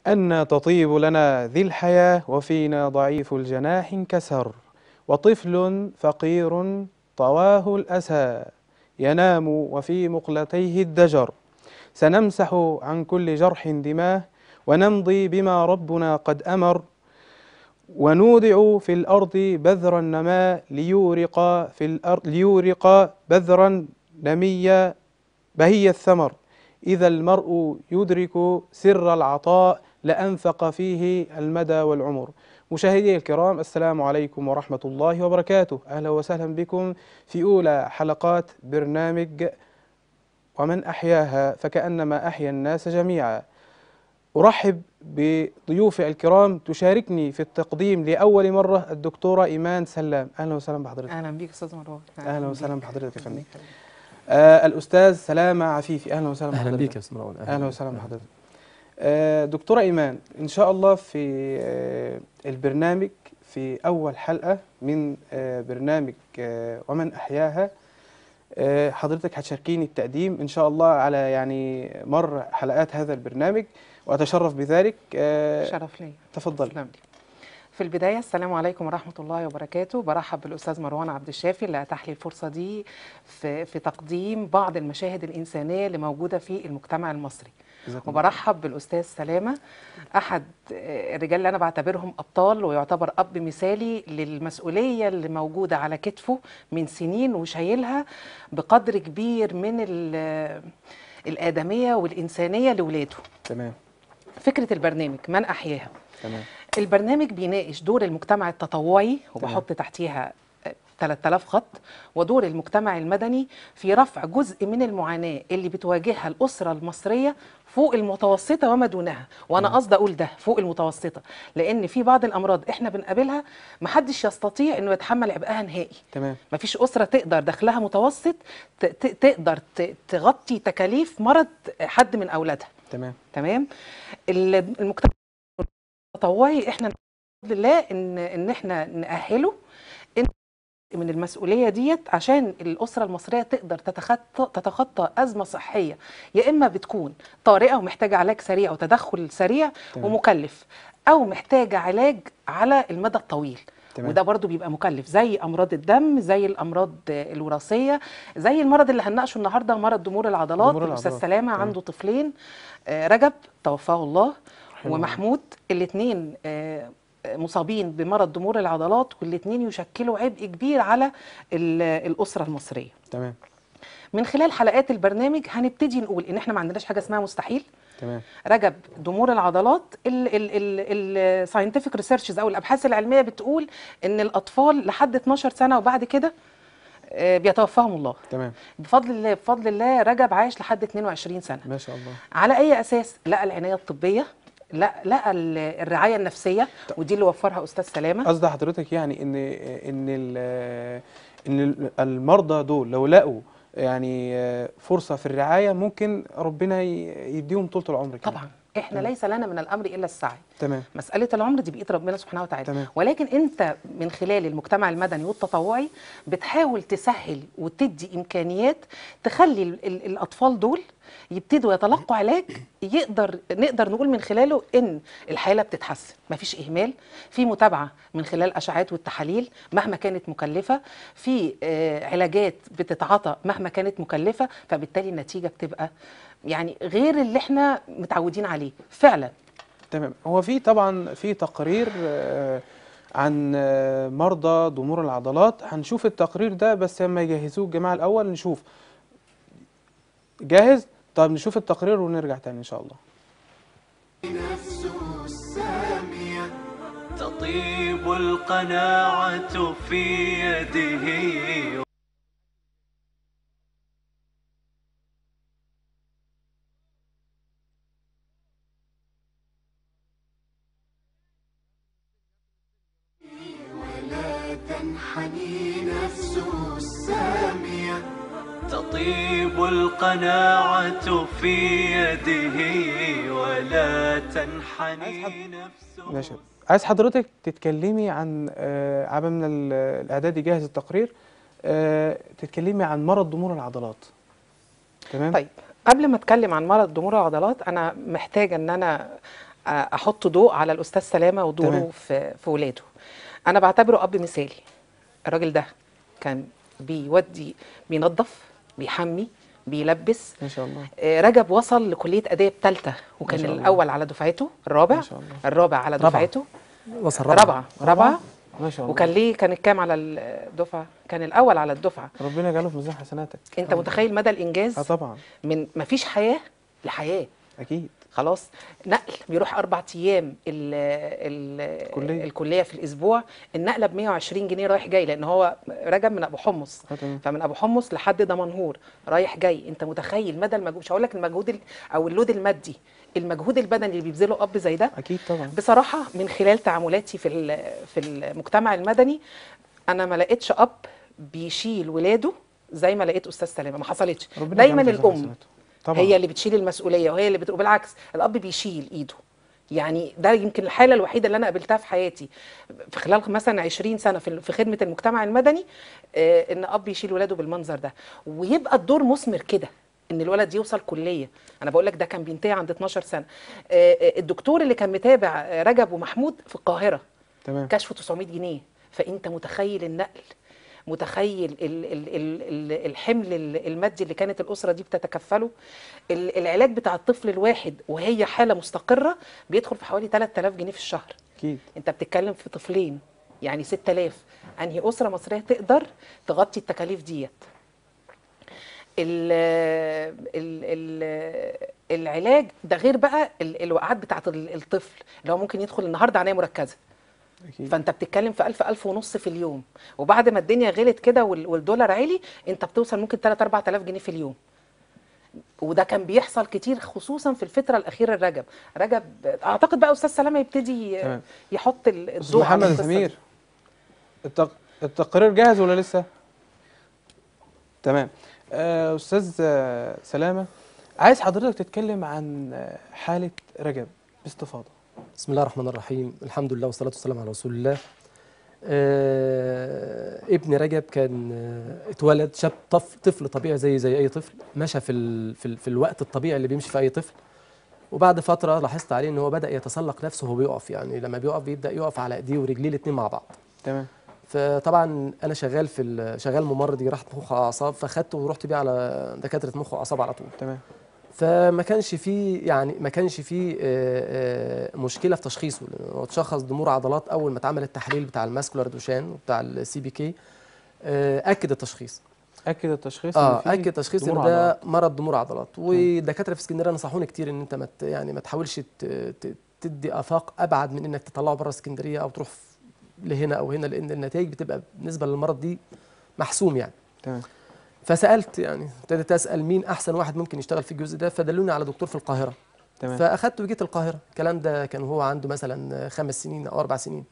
أن تطيب لنا ذي الحياة وفينا ضعيف الجناح انكسر وطفل فقير طواه الأسى ينام وفي مقلتيه الدجر سنمسح عن كل جرح دماه ونمضي بما ربنا قد أمر ونودع في الأرض بذر النماء ليورق في الأرض ليورق بذرا نمي بهي الثمر إذا المرء يدرك سر العطاء لأنفق فيه المدى والعمر مشاهدي الكرام السلام عليكم ورحمة الله وبركاته أهلا وسهلا بكم في أولى حلقات برنامج ومن أحياها فكأنما أحيا الناس جميعا أرحب بضيوفي الكرام تشاركني في التقديم لأول مرة الدكتورة إيمان سلام أهلا وسهلا بحضرتك اهلا بيك استاذ مروان أهلا وسهلا بيك. بحضرتك يا فندم الله يخليك. آه الأستاذ سلامة عفيفي أهلا وسهلا اهلا بحضرتك بيك يا استاذ مروان اهلا وسهلا بحضرتك آه، دكتوره ايمان ان شاء الله في آه، البرنامج في اول حلقه من آه، برنامج آه، ومن احياها آه، حضرتك هتشاركيني التقديم ان شاء الله على يعني مر حلقات هذا البرنامج واتشرف بذلك آه، شرف ليا تفضل تسلم لي. في البداية السلام عليكم ورحمة الله وبركاته برحب بالأستاذ مروان عبد الشافي اللي أتاح لي الفرصة دي في, في تقديم بعض المشاهد الإنسانية اللي موجودة في المجتمع المصري جزاكم الله. وبرحب بالأستاذ سلامة أحد آه، الرجال اللي أنا بعتبرهم أبطال ويعتبر أب مثالي للمسؤولية اللي موجودة على كتفه من سنين وشايلها بقدر كبير من ال- الآدمية والإنسانية لولاده تمام فكرة البرنامج من أحياها تمام البرنامج بيناقش دور المجتمع التطوعي وبحط تحتيها آه، 3000 خط ودور المجتمع المدني في رفع جزء من المعاناة اللي بتواجهها الأسرة المصرية فوق المتوسطة وما دونها وأنا قصدي أقول ده فوق المتوسطة لأن في بعض الأمراض إحنا بنقابلها محدش يستطيع إنه يتحمل عبئها نهائي تمام مفيش أسرة تقدر دخلها متوسط ت- ت- تقدر ت- تغطي تكاليف مرض حد من أولادها تمام تمام ال- المجتمع التطوعي احنا بفضل الله ان ان احنا نأهله ان من المسؤوليه ديت عشان الاسره المصريه تقدر تتخطى تتخطى ازمه صحيه يا اما بتكون طارئه ومحتاجه علاج سريع وتدخل سريع تمام. ومكلف او محتاجه علاج على المدى الطويل تمام. وده برضو بيبقى مكلف زي امراض الدم زي الامراض الوراثيه زي المرض اللي هنناقشه النهارده مرض ضمور العضلات ضمور الاستاذ العضلات. سلامه تمام. عنده طفلين آه، رجب توفاه الله رحمه الله. ومحمود الاثنين مصابين بمرض ضمور العضلات والاثنين يشكلوا عبء كبير على ال- الاسره المصريه تمام من خلال حلقات البرنامج هنبتدي نقول ان احنا ما عندناش حاجه اسمها مستحيل تمام رجب ضمور العضلات الساينتفك ريسيرشز او الابحاث العلميه بتقول ان الاطفال لحد 12 سنه وبعد كده آه، بيتوفاهم الله تمام بفضل الله بفضل الله رجب عايش لحد 22 سنه ما شاء الله على اي اساس لقى العنايه الطبيه لا لقى ال- الرعايه النفسيه ودي اللي وفرها استاذ سلامه قصد حضرتك يعني ان ان ال- ان المرضى دول لو لقوا يعني فرصه في الرعايه ممكن ربنا ي- يديهم طول العمر كمان. طبعا احنا تمام. ليس لنا من الامر الا السعي تمام مسألة العمر دي بإيد ربنا سبحانه وتعالى تمام. ولكن أنت من خلال المجتمع المدني والتطوعي بتحاول تسهل وتدي إمكانيات تخلي ال ال الأطفال دول يبتدوا يتلقوا علاج يقدر نقدر نقول من خلاله ان الحاله بتتحسن مفيش اهمال في متابعه من خلال الاشعاعات والتحاليل مهما كانت مكلفه في آه، علاجات بتتعاطى مهما كانت مكلفه فبالتالي النتيجه بتبقى يعني غير اللي احنا متعودين عليه فعلا تمام هو في طبعا في تقرير آه، عن آه، مرضى ضمور العضلات هنشوف التقرير ده بس لما يجهزوه الجماعه الاول نشوف جاهز طب نشوف التقرير ونرجع تاني ان شاء الله نفسه السامية تطيب القناعة في يده ولا تنحني نفسه السامية تطيب القناعة في يده ولا تنحني نفسه ماشي عايز حضرتك تتكلمي عن آه، عبا من ال- الاعداد يجهز التقرير آه، تتكلمي عن مرض ضمور العضلات تمام طيب قبل ما اتكلم عن مرض ضمور العضلات انا محتاجه ان انا احط ضوء على الاستاذ سلامه ودوره تمام. في في ولاده انا بعتبره اب مثالي الراجل ده كان بيودي بينظف بيحمي بيلبس ما شاء الله آه، رجب وصل لكليه اداب ثالثه وكان شاء الله. الاول على دفعته الرابع ما شاء الله. الرابع على رابعة. دفعته وصل رابعه رابعه ما شاء الله وكان ليه كان الكام على الدفعه كان الاول على الدفعه ربنا يجعله في ميزان حسناتك انت متخيل مدى الانجاز اه طبعا من مفيش حياه لحياه اكيد خلاص نقل بيروح اربع ايام ال ال الكلية. الكليه في الاسبوع النقله ب 120 جنيه رايح جاي لان هو رجب من ابو حمص اه تمام فمن ابو حمص لحد دمنهور رايح جاي انت متخيل مدى المجهود مش هقول لك المجهود ال- او اللود المادي المجهود البدني اللي بيبذله اب زي ده اكيد طبعا بصراحه من خلال تعاملاتي في ال- في المجتمع المدني انا ما لقيتش اب بيشيل ولاده زي ما لقيت استاذ سلامه ما حصلتش ربنا دايما يجعله في ميزان الام حسناته. طبعا هي اللي بتشيل المسؤوليه وهي اللي بتقول بالعكس الاب بيشيل ايده يعني ده يمكن الحاله الوحيده اللي انا قابلتها في حياتي في خلال مثلا 20 سنه في في خدمه المجتمع المدني آه، ان اب يشيل ولاده بالمنظر ده ويبقى الدور مثمر كده ان الولد يوصل كليه انا بقول لك ده كان بينتهي عند 12 سنه آه، آه، الدكتور اللي كان متابع آه، رجب ومحمود في القاهره تمام كشف 900 جنيه فانت متخيل النقل متخيل ال ال ال ال الحمل ال- المادي اللي كانت الاسره دي بتتكفله ال- العلاج بتاع الطفل الواحد وهي حاله مستقره بيدخل في حوالي 3000 جنيه في الشهر اكيد انت بتتكلم في طفلين يعني 6000 انهي اسره مصريه تقدر تغطي التكاليف ديت ال ال ال العلاج ده غير بقى ال- الوقعات بتاعت ال- الطفل اللي هو ممكن يدخل النهارده عنايه مركزه اكيد فانت بتتكلم في 1000 1000 ونص في اليوم وبعد ما الدنيا غلت كده وال- والدولار عالي انت بتوصل ممكن 3 4000 جنيه في اليوم وده كان بيحصل كتير خصوصا في الفتره الاخيره لرجب رجب اعتقد بقى استاذ سلامه يبتدي تمام. يحط ال- استاذ الضوء على محمد القصة دي. سمير التق... التقرير جاهز ولا لسه تمام آه، استاذ آه، سلامه عايز حضرتك تتكلم عن آه، حاله رجب باستفاضه بسم الله الرحمن الرحيم الحمد لله والصلاة والسلام على رسول الله آه ابن رجب كان آه اتولد شاب طف طفل طبيعي زي زي اي طفل مشى في ال في, ال في الوقت الطبيعي اللي بيمشي في اي طفل وبعد فتره لاحظت عليه ان هو بدا يتسلق نفسه وهو بيقف يعني لما بيقف بيبدا يقف على ايديه ورجليه الاثنين مع بعض تمام فطبعا انا شغال في ال- شغال ممرض جراحه مخ واعصاب فخدته ورحت بيه على دكاتره مخ واعصاب على طول تمام فما كانش فيه يعني ما كانش فيه آه، آه، مشكله في تشخيصه لأنه هو اتشخص ضمور عضلات اول ما اتعمل التحليل بتاع الماسكولار دوشان وبتاع السي بي كي اكد التشخيص اكد التشخيص اه إن في اكد تشخيص ان ضمور ده عضلات. مرض ضمور عضلات ودكاتره في اسكندريه نصحوني كتير ان انت ما ت- يعني ما تحاولش ت- ت- تدي افاق ابعد من انك تطلعه بره اسكندريه او تروح في- لهنا او هنا لان النتائج بتبقى بالنسبه للمرض دي محسوم يعني تمام فسالت يعني ابتديت اسال مين احسن واحد ممكن يشتغل في الجزء ده فدلوني على دكتور في القاهره تمام فاخدته وجيت القاهره الكلام ده كان هو عنده مثلا خمس سنين او اربع سنين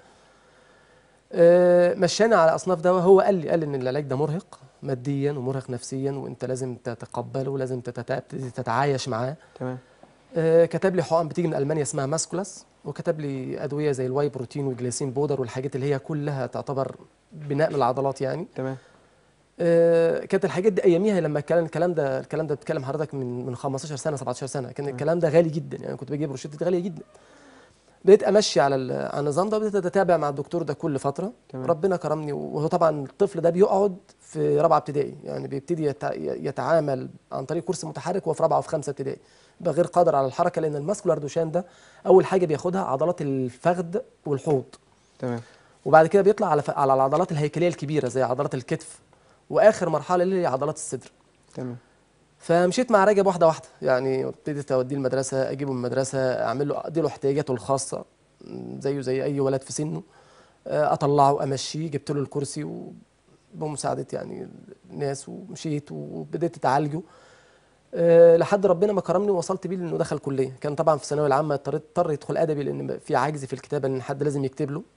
آه، مشاني على اصناف دواء هو قال لي قال لي ان العلاج ده مرهق ماديا ومرهق نفسيا وانت لازم تتقبله ولازم تتتا- تتعايش معاه تمام آه، كتب لي حقن بتيجي من المانيا اسمها ماسكولاس وكتب لي ادويه زي الواي بروتين والجليسين بودر والحاجات اللي هي كلها تعتبر بناء للعضلات يعني تمام آه، كانت الحاجات دي اياميها لما كان الكلام ده الكلام ده بتكلم حضرتك من من 15 سنه 17 سنه كان الكلام ده غالي جدا يعني كنت بجيب روشته غاليه جدا بقيت امشي على ال- على النظام ده وبدأت اتابع مع الدكتور ده كل فتره تمام. ربنا كرمني وهو طبعا الطفل ده بيقعد في رابعه ابتدائي يعني بيبتدي يتع- يتعامل عن طريق كرسي متحرك وهو في رابعه وفي خمسه ابتدائي يبقى غير قادر على الحركه لان الماسكولار دوشان ده اول حاجه بياخدها عضلات الفخذ والحوض تمام وبعد كده بيطلع على ف- على العضلات الهيكليه الكبيره زي عضلات الكتف واخر مرحله اللي هي عضلات الصدر تمام فمشيت مع رجب واحده واحده يعني ابتديت اوديه المدرسه اجيبه من المدرسه اعمل له ادي له احتياجاته الخاصه م، زيه زي اي ولد في سنه آه، اطلعه امشيه جبت له الكرسي و- بمساعده يعني الناس ومشيت وبديت اتعالجه آه، لحد ربنا ما كرمني ووصلت بيه لانه دخل كليه كان طبعا في الثانويه العامه اضطريت اضطر يدخل ادبي لان في عجز في الكتابه لان حد لازم يكتب له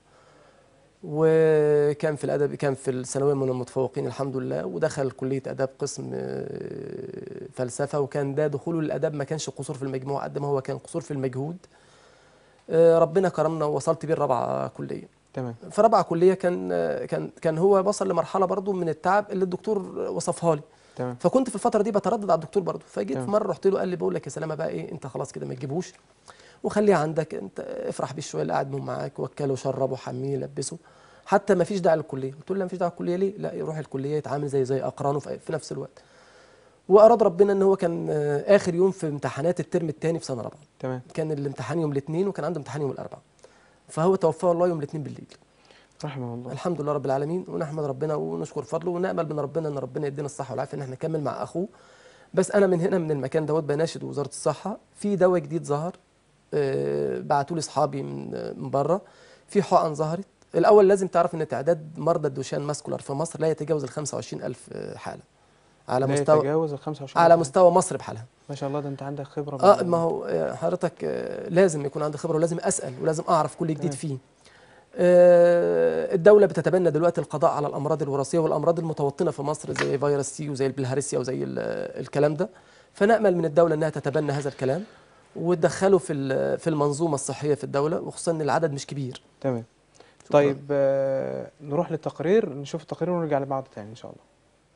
وكان في الادب كان في الثانويه من المتفوقين الحمد لله ودخل كليه اداب قسم آه، فلسفه وكان ده دخوله للاداب ما كانش قصور في المجموع قد ما هو كان قصور في المجهود آه، ربنا كرمنا ووصلت بيه الرابعه كليه تمام في رابعه كليه كان آه، كان كان هو وصل لمرحله برضو من التعب اللي الدكتور وصفها لي تمام فكنت في الفتره دي بتردد على الدكتور برضو فجيت تمام. في مره رحت له قال لي بقول لك يا سلامه بقى ايه انت خلاص كده ما تجيبوش وخليه عندك انت افرح بيه شويه اللي قاعد منه معاك وكله شربه حميه لبسه حتى ما فيش داعي للكليه قلت له لا ما فيش داعي للكليه ليه لا يروح الكليه يتعامل زي زي اقرانه في في نفس الوقت واراد ربنا ان هو كان آه، اخر يوم في امتحانات الترم الثاني في سنه رابعه تمام كان الامتحان يوم الاثنين وكان عنده امتحان يوم الاربعاء فهو توفاه الله يوم الاثنين بالليل رحمه الله الحمد لله رب العالمين ونحمد ربنا ونشكر فضله ونامل من ربنا ان ربنا يدينا الصحه والعافيه ان احنا نكمل مع اخوه بس انا من هنا من المكان دوت بناشد وزاره الصحه في دواء جديد ظهر آه، بعتوا لي اصحابي من آه، من بره في حقن ظهرت الاول لازم تعرف ان تعداد مرضى الدوشان ماسكولار في مصر لا يتجاوز ال 25000 حاله على لا مستوى يتجاوز ال 25 على سنة. مستوى مصر بحالها ما شاء الله ده انت عندك خبره اه بال- ما هو آه، حضرتك آه، لازم يكون عندي خبره ولازم اسال ولازم اعرف كل جديد تمام. فيه آه، الدولة بتتبنى دلوقتي القضاء على الأمراض الوراثية والأمراض المتوطنة في مصر زي فيروس سي وزي البلهارسيا وزي ال- الكلام ده فنأمل من الدولة أنها تتبنى هذا الكلام وتدخله في ال- في المنظومة الصحية في الدولة وخصوصا أن العدد مش كبير تمام طيب آه نروح للتقرير نشوف التقرير ونرجع لبعض تاني ان شاء الله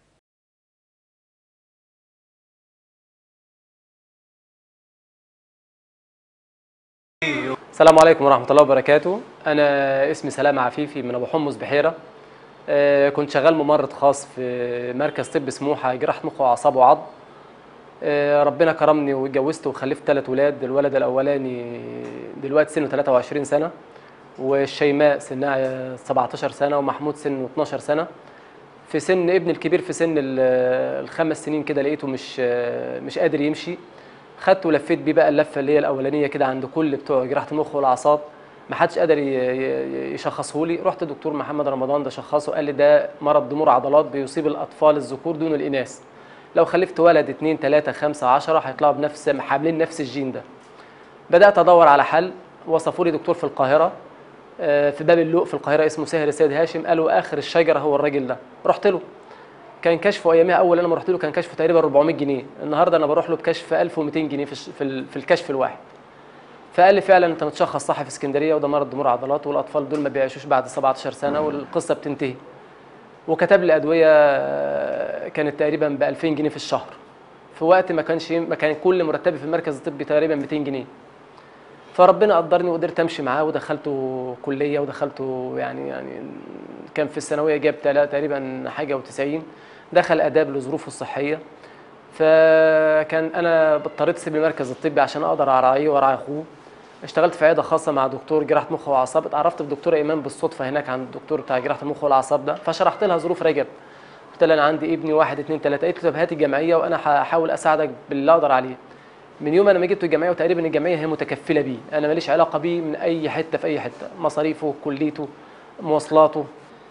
السلام عليكم ورحمة الله وبركاته أنا اسمي سلام عفيفي من أبو حمص بحيرة آه، كنت شغال ممرض خاص في مركز طب سموحة جراحة مخ وأعصاب وعظم آه، ربنا كرمني واتجوزت وخلفت ثلاث ولاد الولد الأولاني دلوقتي سنه 23 سنة والشيماء سنها 17 سنة ومحمود سنه 12 سنة في سن ابن الكبير في سن ال- الخمس سنين كده لقيته مش آه، مش قادر يمشي خدته ولفيت بيه بقى اللفه اللي هي الاولانيه كده عند كل بتوع جراحه المخ والاعصاب ما حدش قادر ي- ي- يشخصه لي رحت دكتور محمد رمضان ده شخصه قال لي ده مرض ضمور عضلات بيصيب الاطفال الذكور دون الاناث لو خلفت ولد اتنين تلاته خمسه عشرة هيطلعوا بنفس حاملين نفس الجين ده بدات ادور على حل وصفوا لي دكتور في القاهره آه، في باب اللوق في القاهره اسمه ساهر السيد هاشم قالوا اخر الشجره هو الراجل ده رحت له كان كشفه ايامها اول انا ما رحت له كان كشفه تقريبا 400 جنيه النهارده انا بروح له بكشف 1200 جنيه في الش- في, ال- في الكشف الواحد فقال لي فعلا انت متشخص صح في اسكندريه وده مرض ضمور عضلات والاطفال دول ما بيعيشوش بعد 17 سنه والقصه بتنتهي وكتب لي ادويه آه، كانت تقريبا ب 2000 جنيه في الشهر في وقت ما كانش ما كان كل مرتبي في المركز الطبي تقريبا 200 جنيه فربنا قدرني وقدرت امشي معاه ودخلته كليه ودخلته يعني يعني كان في الثانويه جاب تلا- تقريبا حاجه و90 دخل اداب لظروفه الصحيه فكان انا اضطريت اسيب المركز الطبي عشان اقدر اراعيه واراعي اخوه اشتغلت في عياده خاصه مع دكتور جراحه مخ واعصاب اتعرفت بدكتوره ايمان بالصدفه هناك عند الدكتور بتاع جراحه المخ والاعصاب ده فشرحت لها ظروف رجب قلت لها انا عندي ابني واحد اتنين تلاته قالت لي طب هاتي الجمعيه وانا هحاول اساعدك باللي اقدر عليه من يوم انا ما جبته الجمعيه وتقريبا الجمعيه هي متكفله بيه انا ماليش علاقه بيه من اي حته في اي حته مصاريفه كليته مواصلاته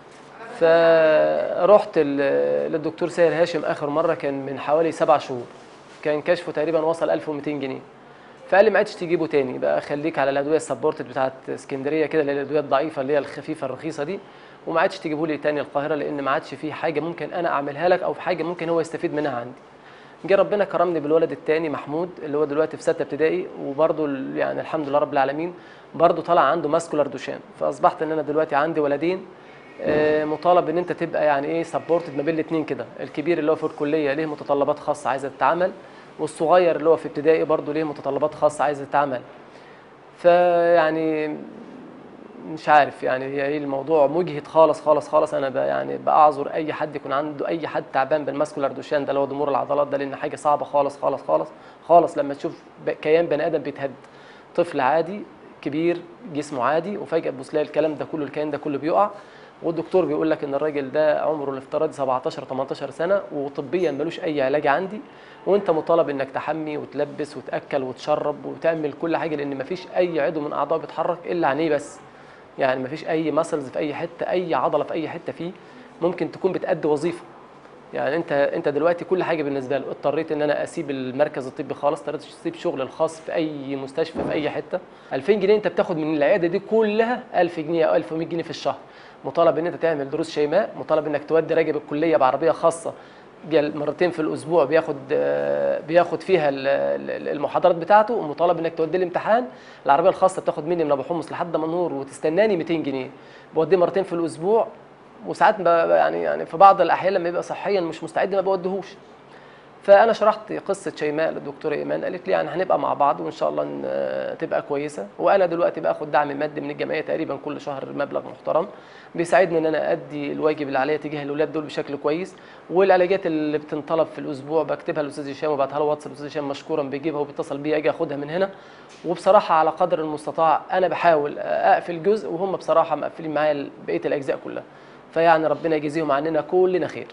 فرحت ال- للدكتور ساهر هاشم اخر مره كان من حوالي سبع شهور كان كشفه تقريبا وصل 1200 جنيه فقال لي ما عادش تجيبه تاني بقى خليك على الادويه السبورتد بتاعت اسكندريه كده اللي هي الادويه الضعيفه اللي هي الخفيفه الرخيصه دي وما عادش تجيبه لي تاني القاهره لان ما عادش فيه حاجه ممكن انا اعملها لك او حاجه ممكن هو يستفيد منها عندي جه ربنا كرمني بالولد الثاني محمود اللي هو دلوقتي في سته ابتدائي وبرضه ال- يعني الحمد لله رب العالمين برضه طلع عنده ماسكولار دوشان فاصبحت ان انا دلوقتي عندي ولدين آه، مطالب ان انت تبقى يعني ايه سبورتد ما بين الاثنين كده الكبير اللي هو في الكليه ليه متطلبات خاصه عايزه تتعمل والصغير اللي هو في ابتدائي برضه ليه متطلبات خاصه عايزه تتعمل فيعني مش عارف يعني هي ايه الموضوع مجهد خالص خالص خالص انا ب يعني باعذر اي حد يكون عنده اي حد تعبان بالماسكولار دوشان ده اللي هو ضمور العضلات ده لان حاجه صعبه خالص خالص خالص خالص لما تشوف ب- كيان بني ادم بيتهد طفل عادي كبير جسمه عادي وفجاه تبص تلاقي الكلام ده كله الكيان ده كله بيقع والدكتور بيقول لك ان الراجل ده عمره الافتراضي 17 18 سنه وطبيا ملوش اي علاج عندي وانت مطالب انك تحمي وتلبس وتاكل وتشرب وتعمل كل حاجه لان مفيش اي عضو من اعضائه بيتحرك الا عينيه بس يعني مفيش اي مسلز في اي حته اي عضله في اي حته فيه ممكن تكون بتأدي وظيفه يعني انت انت دلوقتي كل حاجه بالنسبه له اضطريت ان انا اسيب المركز الطبي خالص اضطريت اسيب شغل الخاص في اي مستشفى في اي حته 2000 جنيه انت بتاخد من العياده دي كلها 1000 جنيه او 1100 جنيه في الشهر مطالب ان انت تعمل دروس شيماء مطالب انك تودي راجب الكليه بعربيه خاصه جل- مرتين في الاسبوع بياخد آه، بياخد فيها ال- ال- المحاضرات بتاعته ومطالب انك تودي الامتحان العربيه الخاصه بتاخد مني من ابو حمص لحد منور وتستناني 200 جنيه بوديه مرتين في الاسبوع وساعات ب- يعني يعني في بعض الاحيان لما يبقى صحيا مش مستعد ما بوديهوش فانا شرحت قصه شيماء للدكتوره ايمان قالت لي يعني هنبقى مع بعض وان شاء الله ن- تبقى كويسه وانا دلوقتي باخد دعم مادي من الجمعيه تقريبا كل شهر مبلغ محترم بيساعدني ان انا ادي الواجب اللي عليا تجاه الاولاد دول بشكل كويس والعلاجات اللي بتنطلب في الاسبوع بكتبها للاستاذ هشام وبعتها له واتس الاستاذ هشام مشكورا بيجيبها وبيتصل بيا اجي اخدها من هنا وبصراحه على قدر المستطاع انا بحاول اقفل جزء وهم بصراحه مقفلين معايا بقيه الاجزاء كلها فيعني ربنا يجزيهم عننا كلنا خير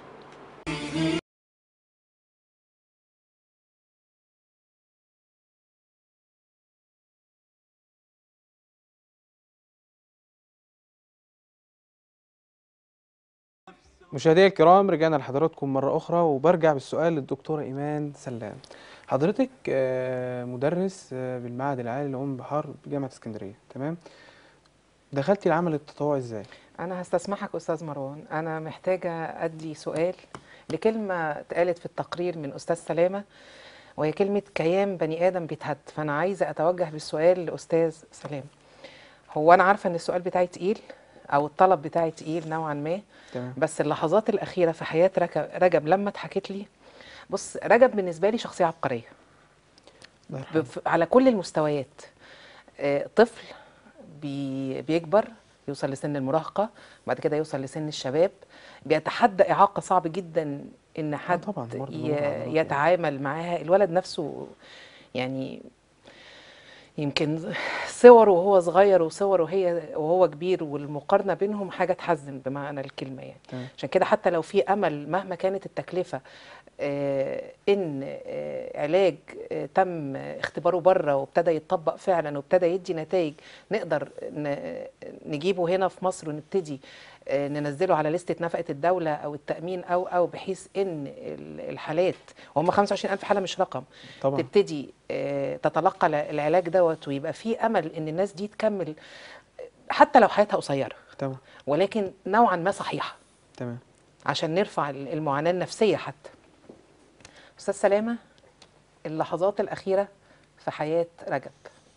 مشاهدينا الكرام رجعنا لحضراتكم مرة أخرى وبرجع بالسؤال للدكتورة إيمان سلام حضرتك آه، مدرس آه، بالمعهد العالي لعلوم البحار بجامعة اسكندرية تمام دخلتي العمل التطوعي ازاي؟ انا هستسمحك استاذ مروان انا محتاجه ادي سؤال لكلمه اتقالت في التقرير من استاذ سلامه وهي كلمه كيان بني ادم بيتهد فانا عايزه اتوجه بالسؤال لاستاذ سلام هو انا عارفه ان السؤال بتاعي تقيل او الطلب بتاعي تقيل نوعا ما تمام بس اللحظات الاخيره في حياه رك- رجب لما اتحكت لي بص رجب بالنسبه لي شخصيه عبقريه الله يرحمه. بف- على كل المستويات آه، طفل بي بيكبر يوصل لسن المراهقة بعد كده يوصل لسن الشباب بيتحدى إعاقة صعب جدا إن حد طبعاً، برضه ي- نور على يتعامل معاها الولد نفسه يعني يمكن صوره وهو صغير وصوره هي وهو كبير والمقارنة بينهم حاجة تحزن بمعنى الكلمة يعني تمام. عشان كده حتى لو في امل مهما كانت التكلفه آه، ان آه، علاج آه، تم اختباره بره وابتدى يتطبق فعلا وابتدى يدي نتائج نقدر ن- نجيبه هنا في مصر ونبتدي آه، ننزله على لستة نفقة الدولة أو التأمين أو أو بحيث إن ال- الحالات وهم 25000 حالة مش رقم طبعا تبتدي آه، تتلقى ال- العلاج دوت ويبقى في أمل إن الناس دي تكمل حتى لو حياتها قصيرة تمام ولكن نوعا ما صحيحة تمام عشان نرفع ال- المعاناة النفسية حتى أستاذ سلامة اللحظات الأخيرة في حياة رجب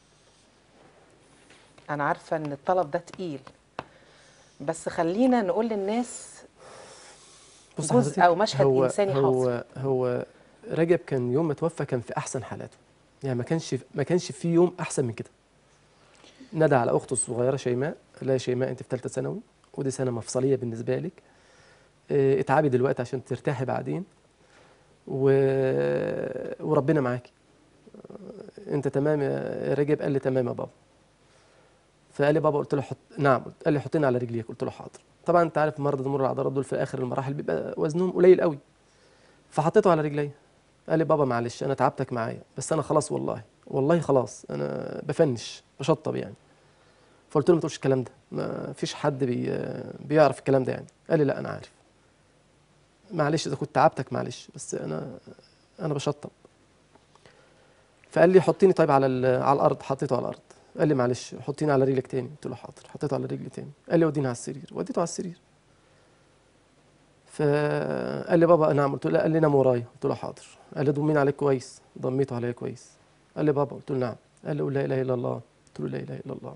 أنا عارفة إن الطلب ده تقيل بس خلينا نقول للناس بص جزء حضرتك، أو مشهد هو إنساني هو هو رجب كان يوم ما توفى كان في احسن حالاته يعني ما كانش ما كانش في يوم احسن من كده نادى على اخته الصغيره شيماء لا يا شيماء انت في ثالثه ثانوي ودي سنه مفصليه بالنسبه لك اه، اتعبي دلوقتي عشان ترتاحي بعدين و... وربنا معاكي اه، انت تمام يا رجب قال لي تمام يا بابا فقال لي بابا قلت له حط نعم قال لي حطيني على رجليك قلت له حاضر طبعا انت عارف مرضى مرور العضلات دول في اخر المراحل بيبقى وزنهم قليل قوي فحطيته على رجلي قال لي بابا معلش انا تعبتك معايا بس انا خلاص والله والله خلاص انا بفنش بشطب يعني فقلت له ما تقولش الكلام ده ما فيش حد بي بيعرف الكلام ده يعني قال لي لا انا عارف معلش اذا كنت تعبتك معلش بس انا انا بشطب فقال لي حطيني طيب على ال- على الارض حطيته على الارض قال لي معلش حطيني على رجلك تاني قلت له حاضر حطيته على رجلي تاني قال لي وديني على السرير وديته على السرير فقال لي بابا نعم قلت له لا قال لي نام ورايا قلت له حاضر قال لي ضمين عليك كويس ضميته عليا كويس قال لي بابا قلت له نعم قال لي قول لا اله الا الله قلت له لا اله الا الله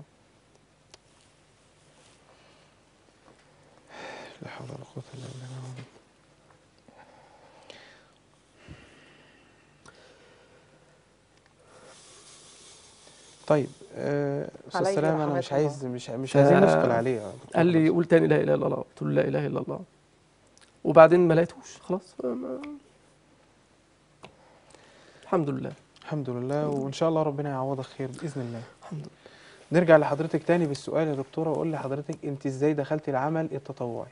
لا حول ولا قوة إلا بالله طيب آه، استاذ عليه سلام انا رحمة مش الله. عايز مش مش ف- عايزين نثقل عليه يا دكتور قال لي خلاص. قول تاني لا اله الا الله قلت له لا اله الا الله وبعدين ما لقيتهوش خلاص ما- الحمد لله الحمد لله وان شاء الله ربنا يعوضك خير باذن الله الحمد لله نرجع لحضرتك تاني بالسؤال يا دكتوره وقول لي حضرتك انت ازاي دخلتي العمل التطوعي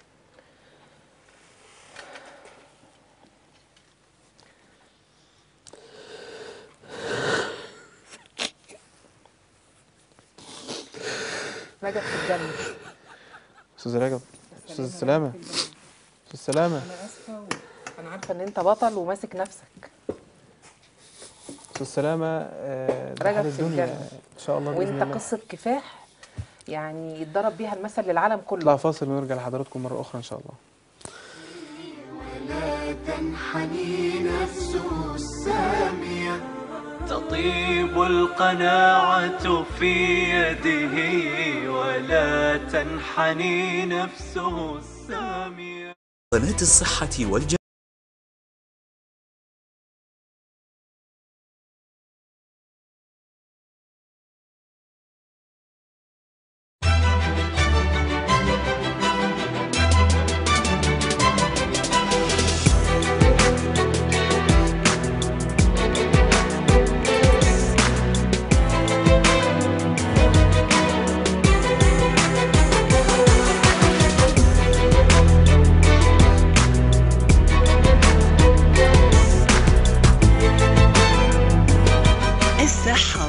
رجب في الجنة استاذ رجب استاذ سلامه استاذ سلامه أنا آسفة و- أنا عارفة إن أنت بطل وماسك نفسك استاذ سلامه آه، ده رجب حال في الدنيا الجنة. ان شاء الله باذن وأنت الله قصة كفاح يعني يتضرب بيها المثل للعالم كله نطلع فاصل ونرجع لحضراتكم مره اخرى ان شاء الله ولا تنحني نفسه السامية تطيب القناعة في يده ولا تنحني نفسه السامية قناة الصحة والجمال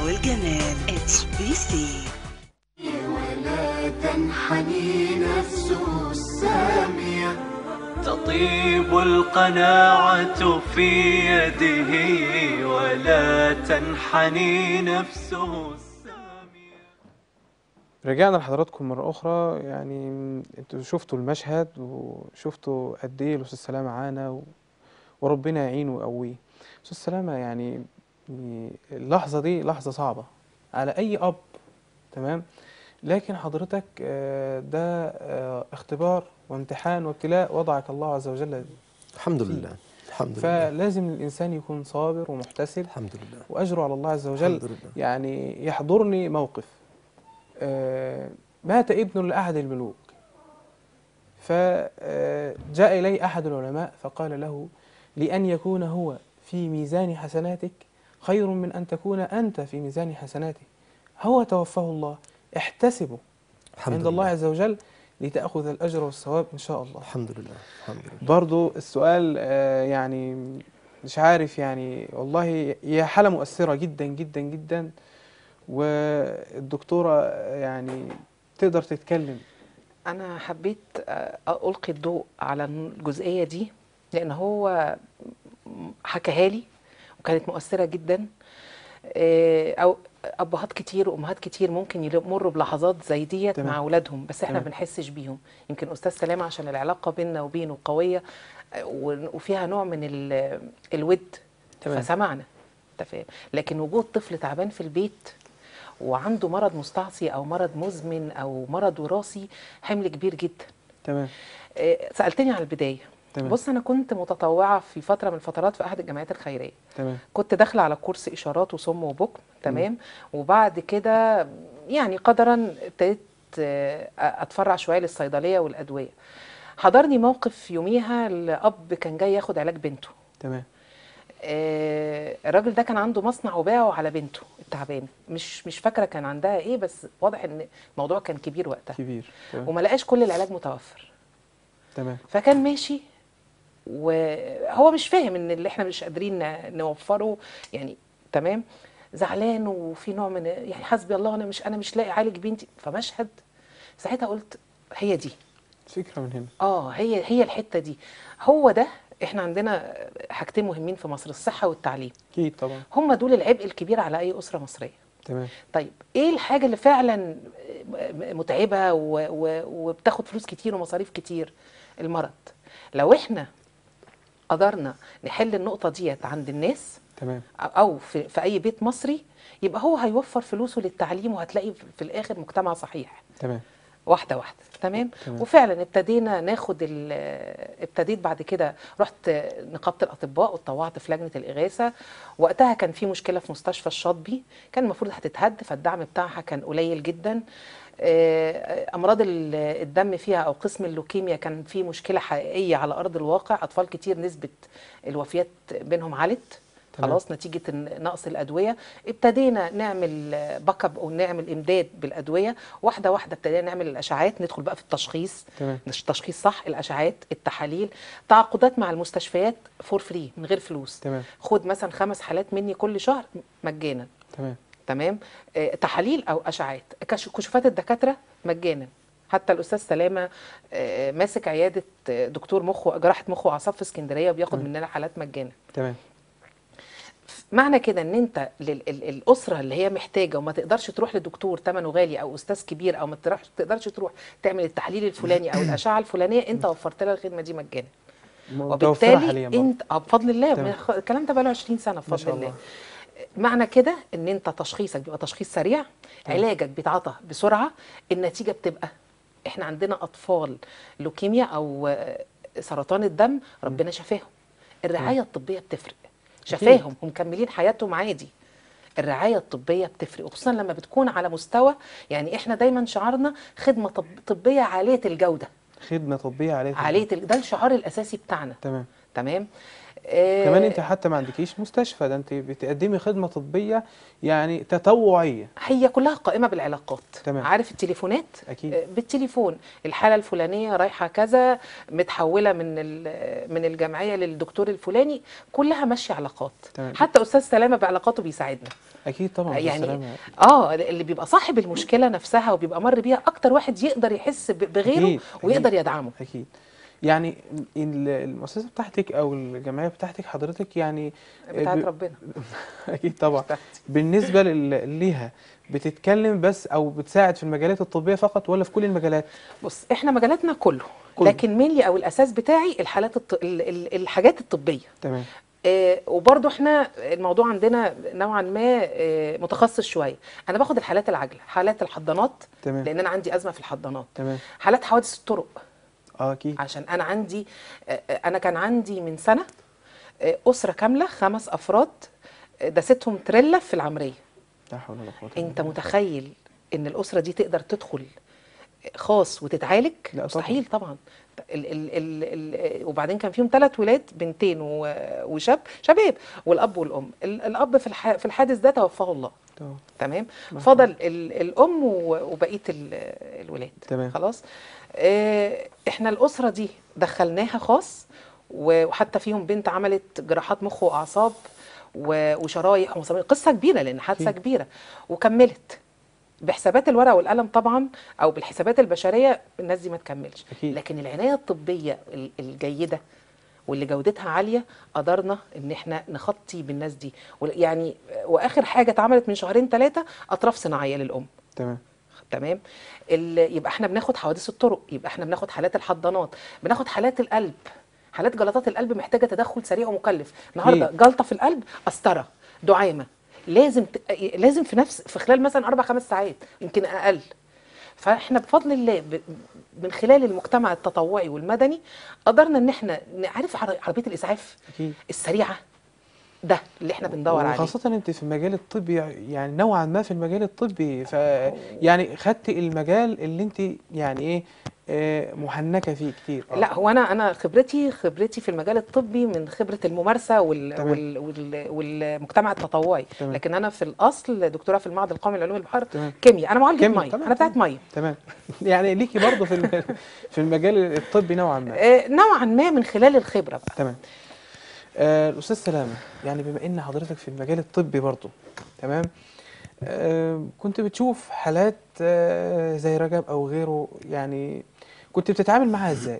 والجمال اتش بي سي ولا تنحني نفسه السامية تطيب القناعة في يده ولا تنحني نفسه السامية رجعنا لحضراتكم مرة أخرى يعني انتوا شفتوا المشهد وشفتوا قد إيه الأستاذ سلامة معانا و... وربنا يعينه ويقويه أستاذ سلامة يعني يعني اللحظة دي لحظة صعبة على أي أب تمام لكن حضرتك آه، ده آه، اختبار وامتحان وابتلاء وضعك الله عز وجل الحمد فيه. لله الحمد لله فلازم الإنسان يكون صابر ومحتسب الحمد لله وأجره على الله عز وجل الحمد لله يعني يحضرني موقف آه، مات ابن لأحد الملوك فجاء إلي أحد العلماء فقال له لأن يكون هو في ميزان حسناتك خير من أن تكون أنت في ميزان حسناته هو توفاه الله احتسبه الحمد عند لله الله عز وجل لتأخذ الأجر والثواب إن شاء الله الحمد لله الحمد لله برضو السؤال آه، يعني مش عارف يعني والله هي حالة مؤثرة جدا جدا جدا والدكتورة يعني تقدر تتكلم انا حبيت آه، القي الضوء على الجزئيه دي لان هو حكاها لي وكانت مؤثره جدا آه، او ابهات كتير وامهات كتير ممكن يمروا بلحظات زي ديت تمام. مع اولادهم بس احنا ما تمام. بنحسش بيهم يمكن استاذ سلامه عشان العلاقه بيننا وبينه قويه آه، و- وفيها نوع من ال- الود تمام. فسمعنا انت فاهم لكن وجود طفل تعبان في البيت وعنده مرض مستعصي او مرض مزمن او مرض وراثي حمل كبير جدا تمام آه، سالتني على البدايه تمام. بص انا كنت متطوعه في فتره من الفترات في احد الجمعيات الخيريه تمام كنت داخله على كورس اشارات وصم وبكم تمام وبعد كده يعني قدرا ابتديت آه، اتفرع شويه للصيدليه والادويه حضرني موقف يوميها الاب كان جاي ياخد علاج بنته تمام آه، الراجل ده كان عنده مصنع وباعه على بنته التعبانه مش مش فاكره كان عندها ايه بس واضح ان الموضوع كان كبير وقتها كبير تمام وما لقاش كل العلاج متوفر تمام فكان ماشي وهو مش فاهم ان اللي احنا مش قادرين ن- نوفره يعني تمام زعلان وفي نوع من يعني حسبي الله انا مش انا مش لاقي اعالج بنتي فمشهد ساعتها قلت هي دي فكرة من هنا اه هي هي الحته دي هو ده احنا عندنا حاجتين مهمين في مصر الصحه والتعليم أكيد طبعا هم دول العبء الكبير على اي اسره مصريه تمام طيب ايه الحاجه اللي فعلا متعبه و- و- وبتاخد فلوس كتير ومصاريف كتير المرض لو احنا قدرنا نحل النقطه ديت عند الناس تمام او في, في اي بيت مصري يبقى هو هيوفر فلوسه للتعليم وهتلاقي في الاخر مجتمع صحيح تمام واحده واحده تمام تمام. وفعلا ابتدينا ناخد ال- ابتديت بعد كده رحت نقابه الاطباء واتطوعت في لجنه الاغاثه وقتها كان في مشكله في مستشفى الشاطبي كان المفروض هتتهد فالدعم بتاعها كان قليل جدا آه، امراض ال- الدم فيها او قسم اللوكيميا كان في مشكله حقيقيه على ارض الواقع اطفال كتير نسبه الوفيات بينهم علت تمام. خلاص نتيجه إن- نقص الادويه ابتدينا نعمل باك اب او نعمل امداد بالادويه واحده واحده ابتدينا نعمل الاشعاعات ندخل بقى في التشخيص تمام. مش تشخيص صح الاشعاعات التحاليل تعاقدات مع المستشفيات فور فري من غير فلوس تمام. خد مثلا خمس حالات مني كل شهر مجانا تمام تمام آه، تحاليل او اشعاعات كش- كشوفات الدكاتره مجانا حتى الاستاذ سلامه آه، ماسك عياده آه، دكتور مخ وجراحه مخ واعصاب في اسكندريه وبياخد تمام. مننا حالات مجانا تمام معنى كده ان انت لل- ال- الاسره اللي هي محتاجه وما تقدرش تروح لدكتور ثمنه غالي او استاذ كبير او ما تروحش- تقدرش تروح تعمل التحليل الفلاني او الاشعه الفلانيه انت وفرت لها الخدمه دي مجانا متوفرة وبالتالي حاليا برضه. انت آه، بفضل الله تمام. من خ- الكلام ده بقى له 20 سنه ما بفضل شاء الله الله. معنى كده ان انت تشخيصك بيبقى تشخيص سريع علاجك بيتعاطى بسرعه النتيجه بتبقى احنا عندنا اطفال لوكيميا او آه، سرطان الدم ربنا شفاهم الرعايه الطبيه بتفرق شفاهم ومكملين حياتهم عادي الرعايه الطبيه بتفرق وخصوصا لما بتكون على مستوى يعني احنا دايما شعارنا خدمه طب طبيه عاليه الجوده خدمة طبية عليها عاليه ال- ده الشعار الاساسي بتاعنا تمام تمام آه، كمان انت حتى ما عندكيش مستشفى ده انت بتقدمي خدمه طبيه يعني تطوعيه هي كلها قائمه بالعلاقات تمام. عارف التليفونات أكيد. آه، بالتليفون الحاله الفلانيه رايحه كذا متحوله من ال- من الجمعيه للدكتور الفلاني كلها ماشيه علاقات تمام. حتى استاذ سلامه بعلاقاته بيساعدنا اكيد طبعا يعني بالسلامة. اه اللي بيبقى صاحب المشكله نفسها وبيبقى مر بيها اكتر واحد يقدر يحس ب- بغيره أكيد، ويقدر أكيد. يدعمه اكيد يعني ال- المؤسسه بتاعتك او الجمعيه بتاعتك حضرتك يعني بتاعت ب- ربنا اكيد طبعا بتاعتي. بالنسبه لل- ليها بتتكلم بس او بتساعد في المجالات الطبيه فقط ولا في كل المجالات بص احنا مجالاتنا كله, كله. لكن مينلي او الاساس بتاعي الحالات الط... ال- ال- الحاجات الطبيه تمام آه، وبرضو احنا الموضوع عندنا نوعا ما آه، متخصص شويه انا باخد الحالات العاجله حالات الحضانات تمام. لان انا عندي ازمه في الحضانات تمام حالات حوادث الطرق اه اكيد عشان انا عندي آه، آه، انا كان عندي من سنه آه، اسره كامله خمس افراد آه، داستهم تريلا في العمريه لا حول ولا قوه إلا انت بالله. متخيل ان الاسره دي تقدر تدخل خاص وتتعالج لا طبعاً. مستحيل طبعا ال ال ال ال وبعدين كان فيهم ثلاث ولاد بنتين و- وشاب شباب والاب والام ال- الاب في الح في الحادث ده توفاه الله تمام. تمام فضل ال الام و- وبقيه ال- الولاد تمام. خلاص آه، احنا الاسره دي دخلناها خاص و- وحتى فيهم بنت عملت جراحات مخ واعصاب و- وشرايح ومسامير قصه كبيره لان حادثه أكيد. كبيره وكملت بحسابات الورقه والقلم طبعا او بالحسابات البشريه الناس دي ما تكملش أكيد. لكن العنايه الطبيه ال- الجيده واللي جودتها عاليه قدرنا ان احنا نخطي بالناس دي وال- يعني واخر حاجه اتعملت من شهرين ثلاثه اطراف صناعيه للام تمام تمام ال- يبقى احنا بناخد حوادث الطرق يبقى احنا بناخد حالات الحضانات بناخد حالات القلب حالات جلطات القلب محتاجه تدخل سريع ومكلف النهارده أكيد. جلطه في القلب قسطره دعامه لازم ت... لازم في نفس في خلال مثلا اربع خمس ساعات يمكن اقل فاحنا بفضل الله ب... من خلال المجتمع التطوعي والمدني قدرنا ان احنا نعرف عر- عربيه الاسعاف اكيد السريعه ده اللي احنا بندور عليه وخاصة انت في المجال الطبي يعني نوعا ما في المجال الطبي ف يعني خدتي المجال اللي انت يعني ايه آه، محنكة فيه كتير لا هو انا انا خبرتي خبرتي في المجال الطبي من خبره الممارسه وال تمام. وال وال والمجتمع التطوعي تمام. لكن انا في الاصل دكتوره في المعهد القومي لعلوم البحر تمام. كيمياء انا معالجه كيمياء، ميه تمام، انا بتاعت تمام. ميه تمام يعني ليكي برضه في الم- في المجال الطبي نوعا ما آه، نوعا ما من خلال الخبره بقى تمام آه الاستاذ سلامه يعني بما ان حضرتك في المجال الطبي برضه تمام آه كنت بتشوف حالات آه زي رجب او غيره يعني كنت بتتعامل معاها ازاي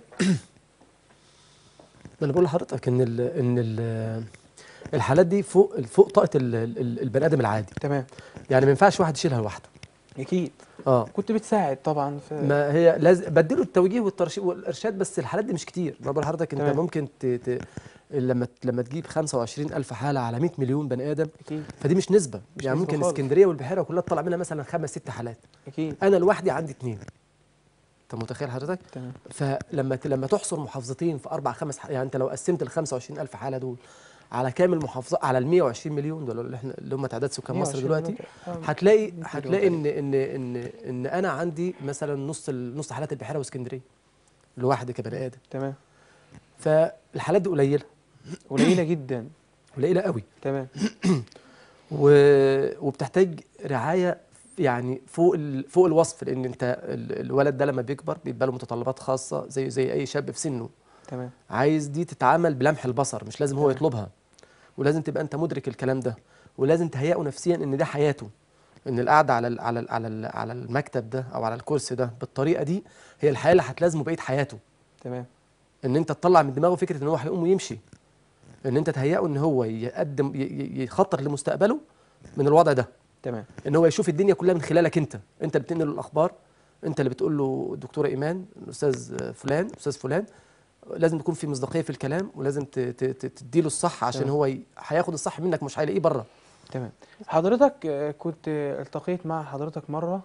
ما انا بقول لحضرتك ان ال ان ال الحالات دي فوق فوق طاقه ال- ال- البني ادم العادي تمام يعني ما ينفعش واحد يشيلها لوحده اكيد اه كنت بتساعد طبعا في ما هي لازم بديله التوجيه والترشيد والارشاد بس الحالات دي مش كتير ما بقول لحضرتك انت تمام. ممكن ت... ت... لما لما تجيب 25000 حاله على 100 مليون بني ادم اكيد فدي مش نسبه مش يعني نسبة ممكن خالص. اسكندريه والبحيره كلها تطلع منها مثلا خمس ست حالات اكيد انا لوحدي عندي اثنين انت متخيل حضرتك تمام فلما ت- لما تحصر محافظتين في اربع خمس ح- يعني انت لو قسمت ال 25000 حاله دول على كامل محافظات على ال 120 مليون دول اللي احنا اللي هم تعداد سكان مصر 120 دلوقتي ممكن. آه. هتلاقي مليون هتلاقي ان ان ان ان انا عندي مثلا نص ال- نص حالات البحيره واسكندريه لوحدي كبني ادم تمام فالحالات دي قليله قليله جدا قليله قوي تمام و... وبتحتاج رعايه يعني فوق ال... فوق الوصف لان انت ال- الولد ده لما بيكبر بيبقى له متطلبات خاصه زي زي اي شاب في سنه تمام عايز دي تتعامل بلمح البصر مش لازم هو تمام. يطلبها ولازم تبقى انت مدرك الكلام ده ولازم تهيئه نفسيا ان ده حياته ان القعده على ال على ال على ال على المكتب ده او على الكرسي ده بالطريقه دي هي الحياه اللي هتلازمه بقيه حياته تمام ان انت تطلع من دماغه فكره ان هو هيقوم ويمشي ان انت تهيئه ان هو يقدم ي- ي- يخطط لمستقبله من الوضع ده تمام ان هو يشوف الدنيا كلها من خلالك انت انت اللي بتنقل له الاخبار انت اللي بتقول له دكتوره ايمان الاستاذ فلان استاذ فلان لازم يكون في مصداقيه في الكلام ولازم ت- ت- ت- تديله الصح عشان تمام. هو ي- هياخد الصح منك مش هيلاقيه بره تمام حضرتك آه، كنت التقيت مع حضرتك مرة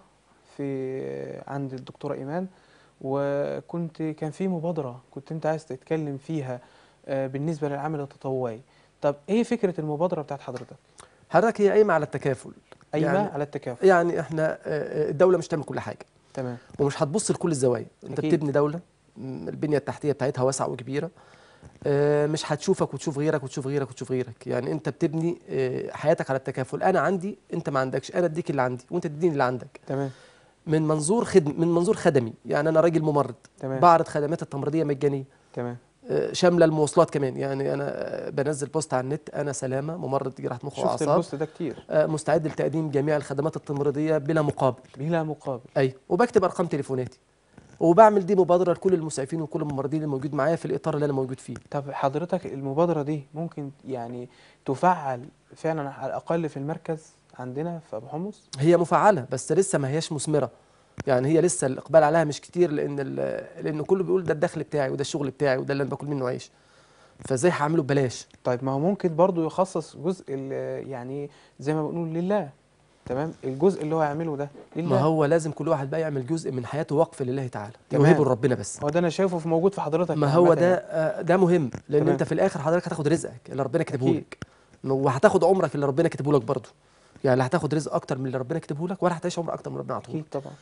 في عند الدكتورة إيمان وكنت كان في مبادرة كنت أنت عايز تتكلم فيها آه، بالنسبة للعمل التطوعي طب إيه فكرة المبادرة بتاعت حضرتك؟ حضرتك هي قايمه على التكافل قايمة يعني- على التكافل يعني احنا آه، آه، الدوله مش تعمل كل حاجه تمام ومش هتبص لكل الزوايا انت أكيد. بتبني دوله م، البنيه التحتيه بتاعتها واسعه وكبيره آه، مش هتشوفك وتشوف غيرك وتشوف غيرك وتشوف غيرك يعني انت بتبني آه، حياتك على التكافل انا عندي انت ما عندكش انا اديك اللي عندي وانت تديني اللي عندك تمام من منظور خدم من منظور خدمي يعني انا راجل ممرض تمام. بعرض خدمات التمريضيه مجانيه تمام آه، شامله المواصلات كمان يعني انا آه، بنزل بوست على النت انا سلامه ممرض جراحه مخ شفت واعصاب البوست ده كتير آه، مستعد لتقديم جميع الخدمات التمريضيه بلا مقابل بلا مقابل اي وبكتب ارقام تليفوناتي وبعمل دي مبادره لكل المسعفين وكل الممرضين اللي موجود معايا في الاطار اللي انا موجود فيه طب حضرتك المبادرة دي ممكن يعني تفعل فعلا على الأقل في المركز عندنا في أبو حمص هي مفعله بس لسه ما هياش مثمره يعني هي لسه الاقبال عليها مش كتير لان ال- لان كله بيقول ده الدخل بتاعي وده الشغل بتاعي وده اللي انا باكل منه عيش فازاي هعمله ببلاش طيب ما هو ممكن برضو يخصص جزء ال- يعني زي ما بنقول لله تمام الجزء اللي هو يعمله ده لله ما هو لازم كل واحد بقى يعمل جزء من حياته وقف لله تعالى تمام. يوهبه لربنا بس هو ده انا شايفه في موجود في حضرتك ما عامة هو ده يعني. آه، ده مهم لان تمام. انت في الاخر حضرتك هتاخد رزقك اللي ربنا كاتبه أكيد. لك وهتاخد عمرك اللي ربنا كاتبه لك برضه يعني لا هتاخد رزق اكتر من اللي ربنا كاتبه لك ولا هتعيش عمر اكتر من ربنا عطوه اكيد طبعا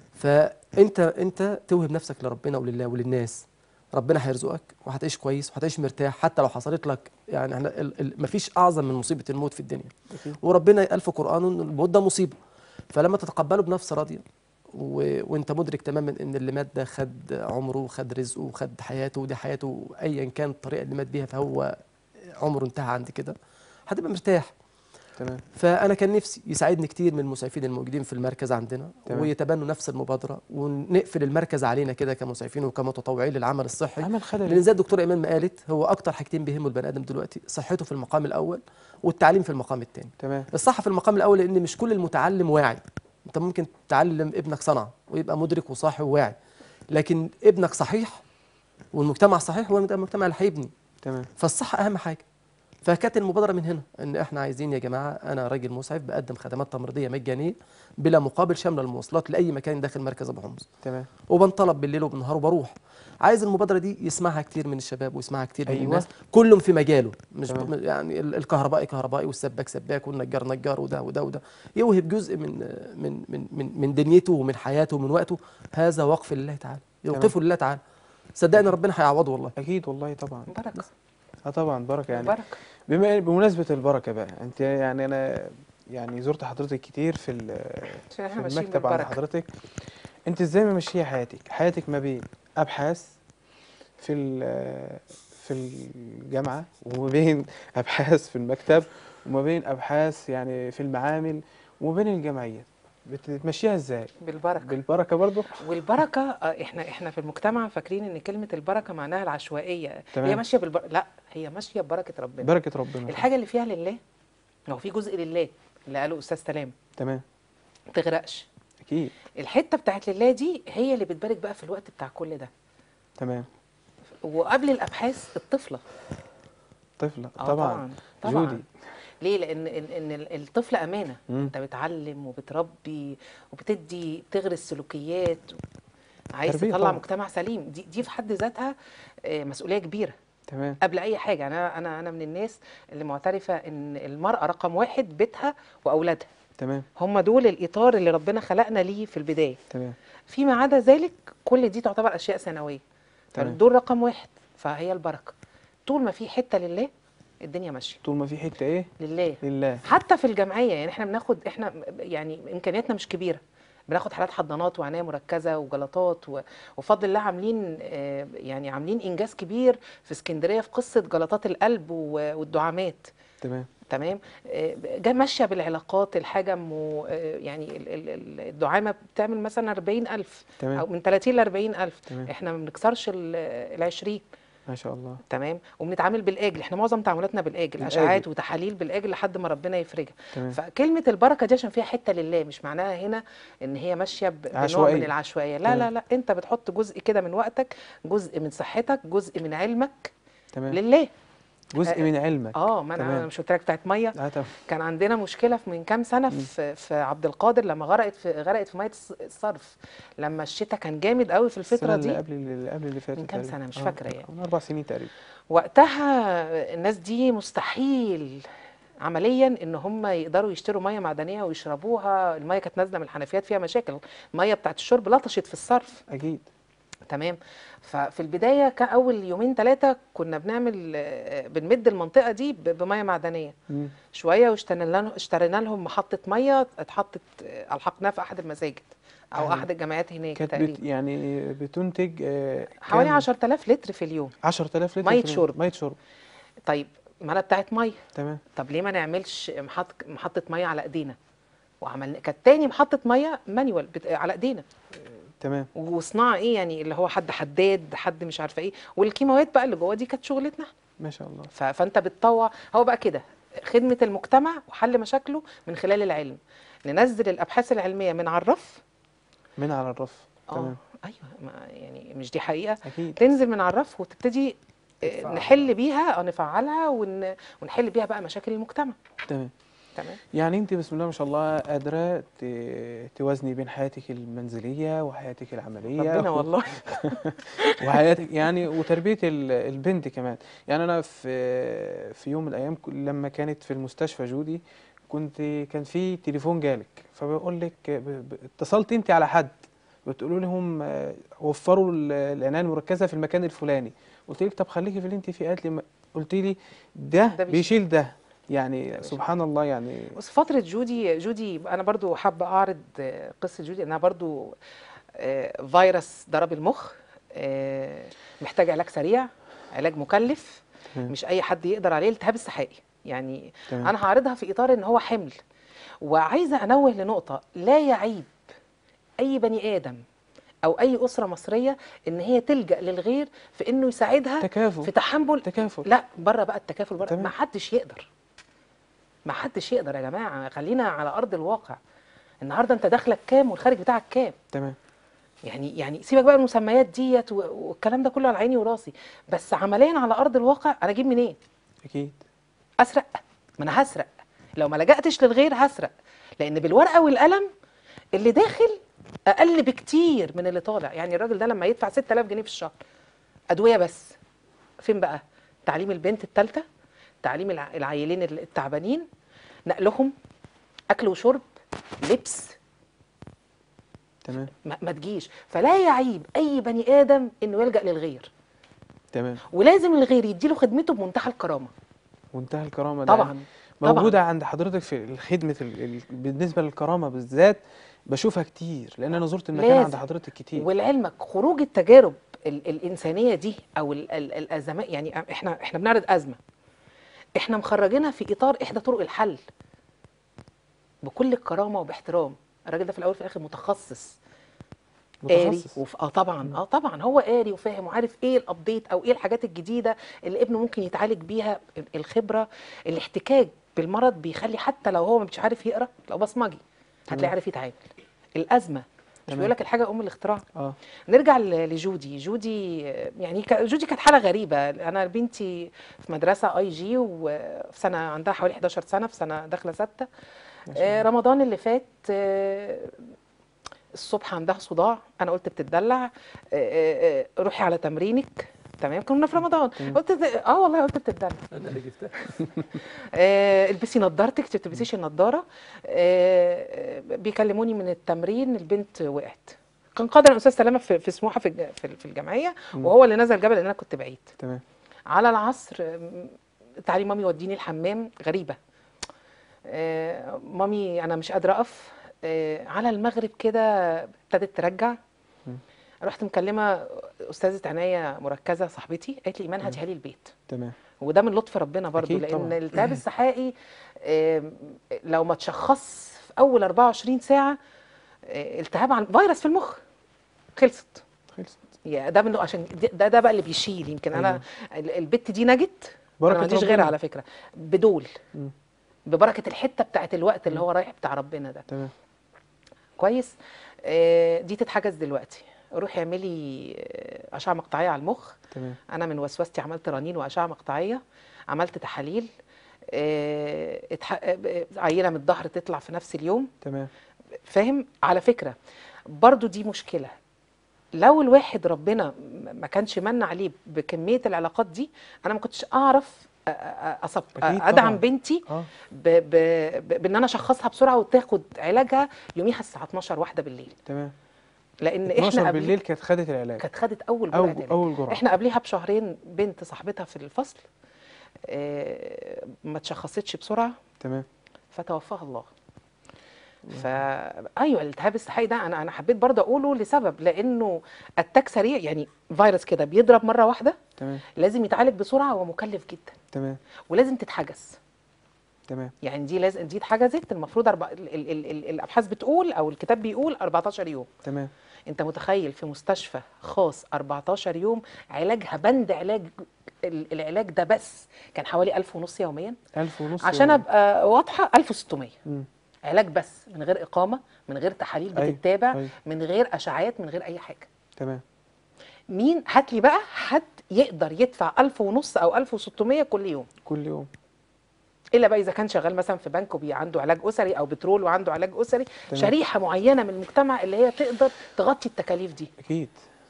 فانت انت توهب نفسك لربنا ولله وللناس ربنا هيرزقك وهتعيش كويس وهتعيش مرتاح حتى لو حصلت لك يعني احنا ال- ال- مفيش اعظم من مصيبه الموت في الدنيا أكيد. وربنا قال في قرانه ان الموت ده مصيبه فلما تتقبله بنفس راضيه و... وانت مدرك تماما ان اللي مات ده خد عمره وخد رزقه وخد حياته ودي حياته ايا كان الطريقه اللي مات بيها فهو عمره انتهى عند كده هتبقى مرتاح تمام فانا كان نفسي يساعدني كتير من المسعفين الموجودين في المركز عندنا تمام. ويتبنوا نفس المبادره ونقفل المركز علينا كده كمسعفين وكمتطوعين للعمل الصحي عمل لان خلل زي الدكتوره ايمان ما قالت هو اكتر حاجتين بيهموا البني ادم دلوقتي صحته في المقام الاول والتعليم في المقام الثاني تمام الصحه في المقام الاول لان مش كل المتعلم واعي انت ممكن تعلم ابنك صنعه ويبقى مدرك وصاحي وواعي لكن ابنك صحيح والمجتمع صحيح هو ده المجتمع اللي هيبني تمام فالصحة أهم حاجة فكانت المبادرة من هنا إن إحنا عايزين يا جماعة أنا راجل مسعف بقدم خدمات تمريضية مجانية بلا مقابل شاملة المواصلات لأي مكان داخل مركز أبو حمص تمام وبنطلب بالليل وبالنهار وبروح عايز المبادرة دي يسمعها كتير من الشباب ويسمعها كتير من أيوة. الناس كلهم في مجاله مش تمام. ب... يعني ال- الكهربائي كهربائي والسباك سباك والنجار نجار وده وده وده يوهب جزء من من من من, من دنيته ومن حياته ومن وقته هذا وقف لله تعالى يوقفه لله تعالى صدقني ربنا هيعوضه والله اكيد والله طبعا بركه اه طبعا بركه يعني بركه بما بمناسبه البركه بقى انت يعني انا يعني زرت حضرتك كتير في ال- عشان احنا في ماشيين المكتب عند بالبركه حضرتك انت ازاي ممشيه حياتك حياتك ما بين ابحاث في ال- في الجامعه وما بين ابحاث في المكتب وما بين ابحاث يعني في المعامل وما بين الجمعيات بتمشيها ازاي بالبركه بالبركه برضو والبركه آه، احنا احنا في المجتمع فاكرين ان كلمه البركه معناها العشوائيه تمام. هي ماشيه بالبر... لا هي ماشيه ببركه ربنا بركه ربنا الحاجه اللي فيها لله هو في جزء لله اللي قاله استاذ سلام تمام ما تغرقش اكيد الحته بتاعت لله دي هي اللي بتبارك بقى في الوقت بتاع كل ده تمام وقبل الابحاث الطفله طفله آه طبعا طبعا جودي ليه لان ان إن الطفل امانه مم. انت بتعلم وبتربي وبتدي بتغرس سلوكيات عايز تربية تطلع طبعا. مجتمع سليم دي دي في حد ذاتها آه، مسؤوليه كبيره تمام قبل اي حاجه انا انا انا من الناس اللي معترفه ان المراه رقم واحد بيتها واولادها تمام هم دول الاطار اللي ربنا خلقنا ليه في البدايه تمام فيما عدا ذلك كل دي تعتبر اشياء ثانويه تمام. دول رقم واحد فهي البركه طول ما في حته لله الدنيا ماشيه طول ما في حته ايه لله لله حتى في الجمعيه يعني احنا بناخد احنا يعني امكانياتنا مش كبيره بناخد حالات حضانات وعنايه مركزه وجلطات و- وفضل الله عاملين آه، يعني عاملين انجاز كبير في اسكندريه في قصه جلطات القلب و- والدعامات تمام تمام آه، جا ماشيه بالعلاقات الحاجه مو آه، يعني ال- ال- ال- الدعامه بتعمل مثلا 40000 تمام. او من 30 ل 40000 تمام. احنا ما بنكسرش ال 20 ما شاء الله تمام وبنتعامل بالاجل احنا معظم تعاملاتنا بالاجل بالآجل. اشعاعات وتحاليل بالاجل لحد ما ربنا يفرجها تمام. فكلمه البركه دي عشان فيها حته لله مش معناها هنا ان هي ماشيه ب- بنوع عشوائية. من العشوائيه لا تمام. لا لا انت بتحط جزء كده من وقتك جزء من صحتك جزء من علمك تمام لله جزء آه، من علمك اه ما انا تمام. أنا مش قلت لك بتاعت ميه اه تمام كان عندنا مشكله في من كام سنه في في عبد القادر لما غرقت في غرقت في ميه الص- الصرف لما الشتاء كان جامد قوي في السنه الفتره اللي دي قبل اللي قبل اللي فاتت من كام تقريباً. سنة مش آه، فاكرة يعني. من اربع سنين تقريبا وقتها الناس دي مستحيل عمليا ان هم يقدروا يشتروا ميه معدنيه ويشربوها الميه كانت نازله من الحنفيات فيها مشاكل الميه بتاعت الشرب لطشت في الصرف اكيد تمام ففي البدايه كاول يومين ثلاثه كنا بنعمل آه، بنمد المنطقه دي ب- بميه معدنيه مم. شويه واشترينا لهم اشترينا لهم محطه ميه اتحطت آه، الحقناها في احد المساجد او أيوة. احد الجامعات هناك كانت بت تقريبا يعني بتنتج آه، حوالي كام؟ 10000 لتر في اليوم 10000 لتر مية في اليوم. شرب. ميه شرب طيب ما انا بتاعت ميه تمام طب ليه ما نعملش محط محطه ميه على ايدينا وعملنا كانت تاني محطه ميه مانيوال بت... على ايدينا تمام وصناعه ايه يعني اللي هو حد حداد حد مش عارفه ايه والكيماويات بقى اللي جوه دي كانت شغلتنا إحنا. ما شاء الله ف... فانت بتطوع هو بقى كده خدمه المجتمع وحل مشاكله من خلال العلم ننزل الابحاث العلميه من على الرف من على الرف اه تمام ايوه ما يعني مش دي حقيقه اكيد تنزل من على الرف وتبتدي آه، تتفعل. نحل بيها او نفعلها ون... ونحل بيها بقى مشاكل المجتمع تمام تمام يعني انت بسم الله ما شاء الله قادره ت- توازني بين حياتك المنزليه وحياتك العمليه ربنا والله وحياتك يعني وتربيه ال- البنت كمان يعني انا في في يوم من الايام ك- لما كانت في المستشفى جودي كنت كان في تليفون جالك فبقول لك ب- ب- اتصلت انت على حد بتقولوا لهم آه، وفروا ال- العنايه المركزه في المكان الفلاني قلت لك طب خليكي في اللي انت فيه قالت لي ما- قلت لي ده, ده بيشيل. بيشيل ده يعني سبحان الله يعني بص فترة جودي جودي أنا برضو حابة أعرض آه، قصة جودي إنها برضو آه، فيروس ضرب المخ آه، محتاج علاج سريع علاج مكلف تمام. مش أي حد يقدر عليه التهاب السحائي يعني تمام. أنا هعرضها في إطار إن هو حمل وعايزة أنوه لنقطة لا يعيب أي بني آدم أو أي أسرة مصرية إن هي تلجأ للغير في إنه يساعدها تكافؤ في تحمل تكافؤ لا بره بقى التكافل بره تمام. ما حدش يقدر ما حدش يقدر يا جماعه خلينا على ارض الواقع النهارده انت داخلك كام والخارج بتاعك كام تمام يعني يعني سيبك بقى من المسميات ديت و- والكلام ده كله على عيني وراسي بس عمليا على ارض الواقع انا اجيب منين اكيد اسرق ما انا هسرق لو ما لجأتش للغير هسرق لان بالورقه والقلم اللي داخل اقل بكتير من اللي طالع يعني الراجل ده لما يدفع 6000 جنيه في الشهر ادويه بس فين بقى تعليم البنت الثالثه تعليم الع- العيلين التعبانين نقلهم اكل وشرب لبس تمام ما, ما تجيش فلا يعيب اي بني ادم انه يلجأ للغير تمام ولازم الغير يديله خدمته بمنتهى الكرامه منتهى الكرامه طبعا لأن طبعاً. موجوده عند حضرتك في خدمه ال... ال... بالنسبه للكرامه بالذات بشوفها كتير لان انا زرت المكان لازم. عند حضرتك كتير ولعلمك خروج التجارب ال الانسانيه دي او ال ال الازمات يعني احنا احنا بنعرض ازمه احنا مخرجينها في اطار احدى طرق الحل بكل الكرامه وباحترام الراجل ده في الاول وفي الاخر متخصص قاري متخصص وف... اه طبعا اه طبعا هو قاري وفاهم وعارف ايه الابديت او ايه الحاجات الجديده اللي ابنه ممكن يتعالج بيها الخبره الاحتكاك بالمرض بيخلي حتى لو هو مش عارف يقرا لو بصمجي هتلاقيه عارف يتعامل الازمه مش تمام. بيقول لك الحاجه ام الاختراع اه نرجع ل- لجودي جودي آه، يعني ك- جودي كانت حاله غريبه انا بنتي في مدرسه اي جي وفي سنه عندها حوالي 11 سنه في سنه داخله سته آه، رمضان اللي فات آه، الصبح عندها صداع انا قلت بتدلع آه، آه، آه، روحي على تمرينك تمام كنا في رمضان قلت اه والله قلت بتدلع انا اللي جبتها آه، البسي نضارتك ما تلبسيش النضاره آه، آه، بيكلموني من التمرين البنت وقعت كان قادر الاستاذ سلامه في في سموحه في الج- في في الجمعيه وهو اللي نزل جبل لان انا كنت بعيد تمام على العصر آم، تعالي مامي وديني الحمام غريبه آه، مامي انا مش قادره اقف آه، على المغرب كده ابتدت ترجع رحت مكلمه استاذه عنايه مركزه صاحبتي قالت لي ايمان هاتيها لي البيت تمام وده من لطف ربنا برضو أكيد لان طبعاً. الالتهاب السحائي آم، لو ما تشخص في اول 24 ساعه آه، التهاب عن فيروس في المخ خلصت خلصت يا ده من عشان ده ده بقى اللي بيشيل يمكن انا ال- البت دي نجت انا بركة ما عنديش ربنا. غيرها على فكره بدول مم. ببركه الحته بتاعت الوقت اللي هو رايح بتاع ربنا ده تمام كويس آه، دي تتحجز دلوقتي روحي اعملي آه، اشعه مقطعيه على المخ تمام انا من وسوستي عملت رنين واشعه مقطعيه عملت تحاليل آه، اتح- آه، عينه من الظهر تطلع في نفس اليوم تمام فاهم على فكره برضو دي مشكله لو الواحد ربنا م- ما كانش من عليه بكميه العلاقات دي انا ما كنتش اعرف أ- أ- أصب أكيد ادعم طبعاً. بنتي اه ب... ب... ب... بان انا اشخصها بسرعه وتاخد علاجها يوميها الساعه 12 واحده بالليل تمام لان 12 احنا قبل بالليل كانت خدت العلاج كانت خدت اول أو- جرعه علاج. أول جرعة. احنا قبليها بشهرين بنت صاحبتها في الفصل آه، ما تشخصتش بسرعه تمام فتوفاها الله فا ايوه الالتهاب السحائي ده انا انا حبيت برضه اقوله لسبب لانه اتاك سريع يعني فيروس كده بيضرب مره واحده تمام لازم يتعالج بسرعه ومكلف جدا تمام ولازم تتحجز تمام يعني دي لازم دي اتحجزت المفروض أربع... ال... ال... ال... ال... الابحاث بتقول او الكتاب بيقول 14 يوم تمام انت متخيل في مستشفى خاص 14 يوم علاجها بند علاج ال- العلاج ده بس كان حوالي 1000 ونص يوميا ألف ونص عشان يومياً. ابقى واضحه 1600 مم. علاج بس من غير اقامه من غير تحاليل أيوة، بتتابع أيوة. من غير اشعاعات من غير اي حاجه تمام مين هات لي بقى حد يقدر يدفع 1000 ونص او 1600 كل يوم كل يوم الا بقى اذا كان شغال مثلا في بنك وبي عنده علاج اسري او بترول وعنده علاج اسري تمام. شريحه معينه من المجتمع اللي هي تقدر تغطي التكاليف دي أكيد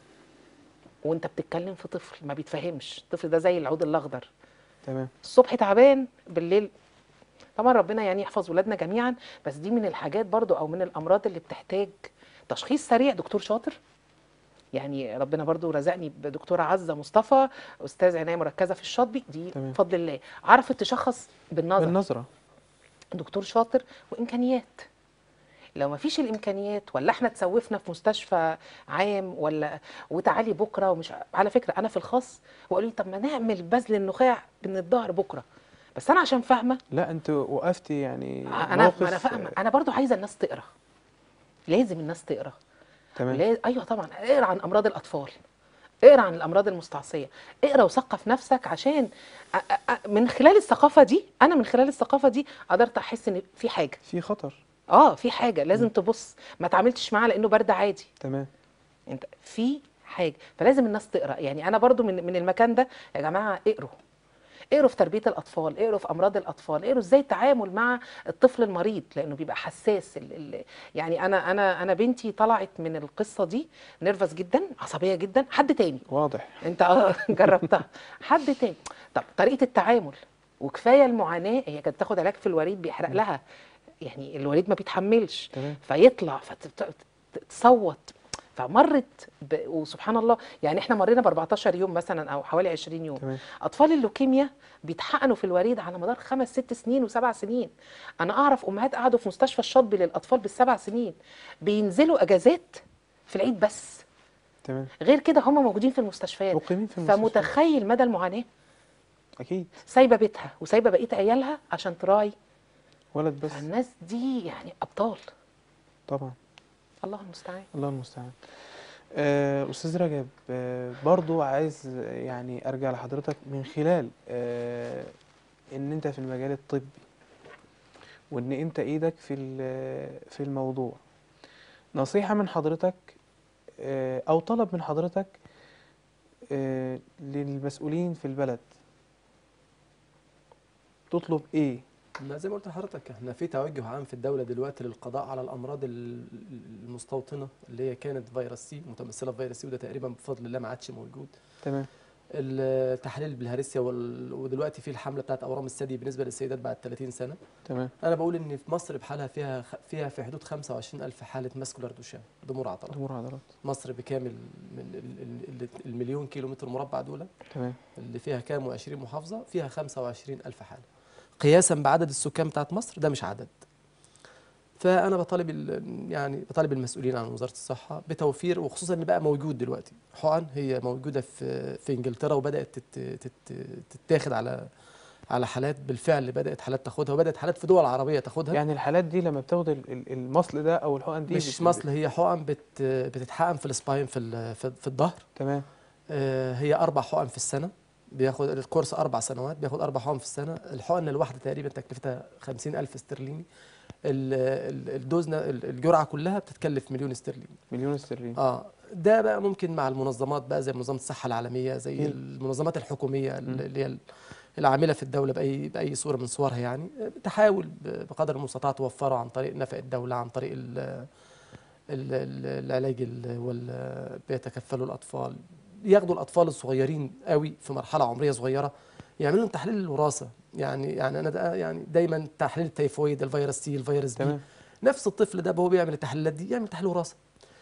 وانت بتتكلم في طفل ما بيتفهمش الطفل ده زي العود الاخضر تمام الصبح تعبان بالليل طبعا ربنا يعني يحفظ ولادنا جميعا بس دي من الحاجات برضو او من الامراض اللي بتحتاج تشخيص سريع دكتور شاطر يعني ربنا برضو رزقني بدكتوره عزه مصطفى استاذ عنايه مركزه في الشاطبي دي تمام. بفضل الله عرفت تشخص بالنظر بالنظرة دكتور شاطر وامكانيات لو ما فيش الامكانيات ولا احنا تسوفنا في مستشفى عام ولا وتعالي بكره ومش ع- على فكره انا في الخاص وقالوا لي طب ما نعمل بذل النخاع من الظهر بكره بس انا عشان فاهمه لا أنت وقفتي يعني انا ما موقف انا فاهمه انا برضو عايزه الناس تقرا لازم الناس تقرا تمام لا ايوه طبعا اقرا عن امراض الاطفال اقرا عن الامراض المستعصيه اقرا وثقف نفسك عشان أ- أ- أ- من خلال الثقافه دي انا من خلال الثقافه دي قدرت احس ان في حاجه في خطر اه في حاجه لازم تبص ما تعاملتش معاه لانه برد عادي تمام انت في حاجه فلازم الناس تقرا يعني انا برضو من من المكان ده يا جماعه اقروا اقروا في تربيه الاطفال اقروا في امراض الاطفال اقروا ازاي التعامل مع الطفل المريض لانه بيبقى حساس ال ال يعني انا انا انا بنتي طلعت من القصه دي نرفز جدا عصبيه جدا حد تاني واضح انت اه جربتها حد تاني طب طريقه التعامل وكفايه المعاناه هي كانت تاخد علاج في الوريد بيحرق لها يعني الوريد ما بيتحملش تمام. فيطلع فتصوت فمرت ب... وسبحان الله يعني احنا مرينا ب 14 يوم مثلا او حوالي 20 يوم تمام. اطفال اللوكيميا بيتحقنوا في الوريد على مدار خمس ست سنين وسبع سنين انا اعرف امهات قعدوا في مستشفى الشاطبي للاطفال بالسبع سنين بينزلوا اجازات في العيد بس تمام غير كده هم موجودين في المستشفيات مقيمين في المستشفى فمتخيل مدى المعاناه أكيد سايبه بيتها وسايبه بقيه عيالها عشان تراعي ولد بس فالناس دي يعني ابطال طبعا الله المستعان الله المستعان آه، أستاذ رجب آه، برضو عايز آه، يعني أرجع لحضرتك من خلال آه، إن أنت في المجال الطبي وإن أنت إيدك في ال- في الموضوع نصيحة من حضرتك آه، أو طلب من حضرتك آه، للمسؤولين في البلد تطلب إيه؟ ما زي ما قلت لحضرتك احنا في توجه عام في الدوله دلوقتي للقضاء على الامراض ال- المستوطنه اللي هي كانت فيروس سي متمثله في فيروس سي وده تقريبا بفضل الله ما عادش موجود تمام التحليل البلهارسيا وال... ودلوقتي في الحمله بتاعت اورام الثدي بالنسبه للسيدات بعد 30 سنه تمام انا بقول ان في مصر بحالها فيها خ- فيها في حدود 25000 حاله ماسكولار دوشان ضمور عضلات ضمور عضلات مصر بكامل من ال- ال- ال- المليون كيلو متر مربع دول تمام اللي فيها كام و20 محافظه فيها 25000 حاله قياسا بعدد السكان بتاعت مصر ده مش عدد فانا بطالب ال- يعني بطالب المسؤولين عن وزاره الصحه بتوفير وخصوصا ان بقى موجود دلوقتي حقن هي موجوده في في انجلترا وبدات تت تت تتاخد على على حالات بالفعل بدات حالات تاخدها وبدات حالات في دول عربيه تاخدها يعني الحالات دي لما بتاخد ال- ال- المصل ده أو الحقن دي مش بت- مصل هي حقن بت بتتحقن في السباين في ال- في في الظهر تمام آه، هي اربع حقن في السنه بياخد الكورس اربع سنوات بياخد اربع حقن في السنه الحقن الواحده تقريبا تكلفتها 50000 استرليني ال- ال- الدوز ن- ال- الجرعه كلها بتتكلف مليون استرليني مليون استرليني اه ده بقى ممكن مع المنظمات بقى زي منظمه الصحه العالميه زي مم. المنظمات الحكوميه اللي هي العامله في الدوله باي باي صوره من صورها يعني تحاول ب- بقدر المستطاع توفره عن طريق نفق الدوله عن طريق ال ال- ال- العلاج ال- وال بيتكفلوا الاطفال ياخدوا الاطفال الصغيرين قوي في مرحله عمريه صغيره يعملوا لهم تحليل الوراثه يعني يعني انا ده يعني دايما تحليل التيفويد الفيروس سي الفيروس بي تمام نفس الطفل ده وهو بيعمل التحليلات دي يعمل تحليل وراثه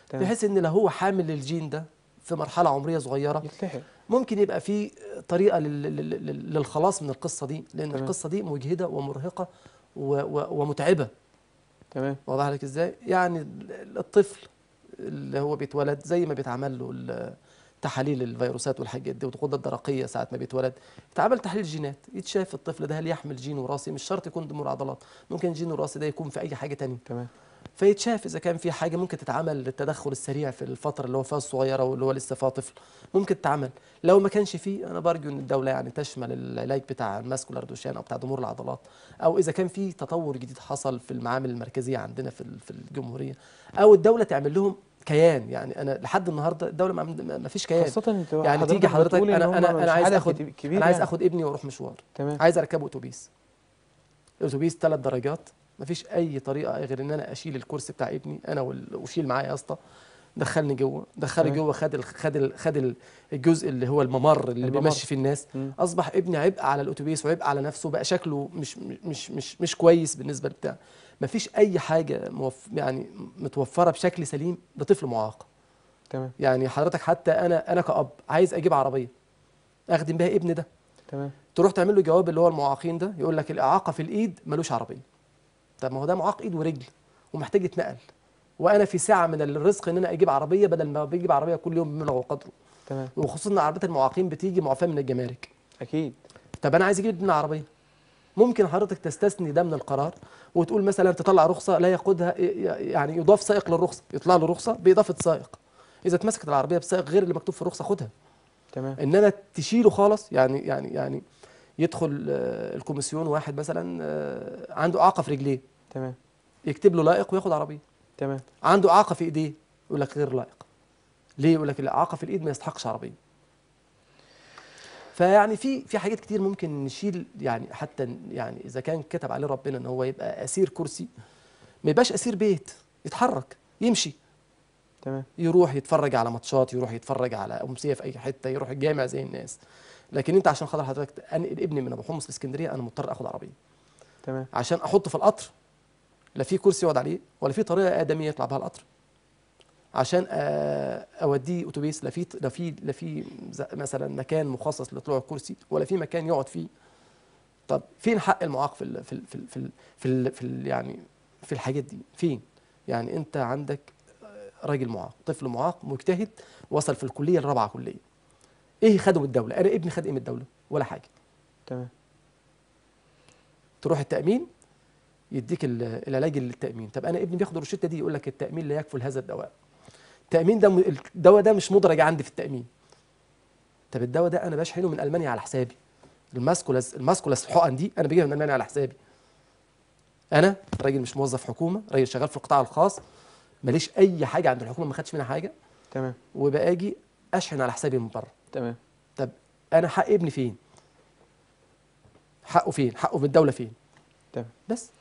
تمام. بحيث ان لو هو حامل الجين ده في مرحله عمريه صغيره يلتحق ممكن يبقى في طريقه لل- لل- لل- للخلاص من القصه دي لان تمام. القصه دي مجهده ومرهقه و- و- ومتعبه تمام واضح لك ازاي يعني ال- الطفل اللي هو بيتولد زي ما بيتعمل له ال- تحاليل الفيروسات والحاجات دي والغده الدرقيه ساعه ما بيتولد يتعمل تحليل جينات يتشاف الطفل ده هل يحمل جين وراثي مش شرط يكون ضمور عضلات ممكن الجين الوراثي ده يكون في اي حاجه تانية تمام فيتشاف اذا كان في حاجه ممكن تتعمل للتدخل السريع في الفتره اللي هو فيها الصغيره واللي هو لسه فيها طفل ممكن تتعمل لو ما كانش فيه انا برجو ان الدوله يعني تشمل العلاج بتاع الماسكولار دوشان او بتاع ضمور العضلات او اذا كان في تطور جديد حصل في المعامل المركزيه عندنا في ال- في الجمهوريه او الدوله تعمل لهم كيان يعني انا لحد النهارده الدوله ما عند- ما فيش كيان خاصة انت يعني تيجي حضرتك بتقول إن انا هم انا مش انا عايز عدد اخد كتير- كبير انا عايز يعني. اخد ابني واروح مشوار تمام عايز اركبه اتوبيس الاتوبيس ثلاث درجات مفيش اي طريقه غير ان انا اشيل الكرسي بتاع ابني انا وال- واشيل معايا يا اسطى دخلني جوه دخلني تمام. جوه خد ال خد ال خد ال- الجزء اللي هو الممر اللي الممر. بيمشي فيه الناس مم. اصبح ابني عبء على الاتوبيس وعبء على نفسه بقى شكله مش مش مش مش كويس بالنسبه لبتاع مفيش اي حاجه موف يعني متوفره بشكل سليم لطفل معاق تمام يعني حضرتك حتى انا انا كأب عايز اجيب عربيه اخدم بيها ابني ده تمام تروح تعمل له جواب اللي هو المعاقين ده يقول لك الاعاقه في الايد ملوش عربيه طب ما هو ده معاق ايد ورجل ومحتاج يتنقل وانا في ساعه من الرزق ان انا اجيب عربيه بدل ما بجيب عربيه كل يوم بمبلغ وقدره تمام وخصوصا ان عربيات المعاقين بتيجي معفاه من الجمارك اكيد طب انا عايز اجيب ابني عربيه ممكن حضرتك تستثني ده من القرار وتقول مثلا تطلع رخصه لا ياخدها يعني يضاف سائق للرخصه يطلع له رخصه باضافه سائق اذا اتمسكت العربيه بسائق غير اللي مكتوب في الرخصه خدها تمام انما تشيله خالص يعني يعني يعني يدخل آه، الكوميسيون واحد مثلا آه، عنده اعاقه في رجليه تمام يكتب له لائق وياخد عربيه تمام عنده اعاقه في ايديه يقول لك غير لائق ليه يقول لك الاعاقه في الايد ما يستحقش عربيه فيعني في في حاجات كتير ممكن نشيل يعني حتى يعني اذا كان كتب عليه ربنا ان هو يبقى اسير كرسي ما يبقاش اسير بيت يتحرك يمشي تمام يروح يتفرج على ماتشات يروح يتفرج على امسيه في اي حته يروح الجامع زي الناس لكن انت عشان خاطر حضرتك انقل ابني من ابو حمص لاسكندريه انا مضطر اخد عربيه تمام عشان احطه في القطر لا في كرسي يقعد عليه ولا في طريقه ادميه يطلع بها القطر عشان آه، اوديه اتوبيس لا في لا في لا في ز- مثلا مكان مخصص لطلوع الكرسي ولا في مكان يقعد فيه طب فين حق المعاق في ال في ال في ال في, ال في, ال في ال يعني في الحاجات دي فين يعني انت عندك آه، راجل معاق طفل معاق مجتهد وصل في الكليه الرابعه كليه ايه خده من الدوله انا ابني خد ايه من الدوله ولا حاجه تمام تروح التامين يديك ال- العلاج للتامين طب انا ابني بياخد الروشته دي يقول لك التامين لا يكفل هذا الدواء التامين ده م- الدواء ده مش مدرج عندي في التامين طب الدواء ده انا بشحنه من المانيا على حسابي الماسكولاس الماسكولاس الحقن دي انا بجيبها من المانيا على حسابي انا راجل مش موظف حكومه راجل شغال في القطاع الخاص ماليش اي حاجه عند الحكومه ما خدتش منها حاجه تمام وباجي اشحن على حسابي من بره تمام طب انا حق ابني فين حقه فين حقه في الدوله فين تمام بس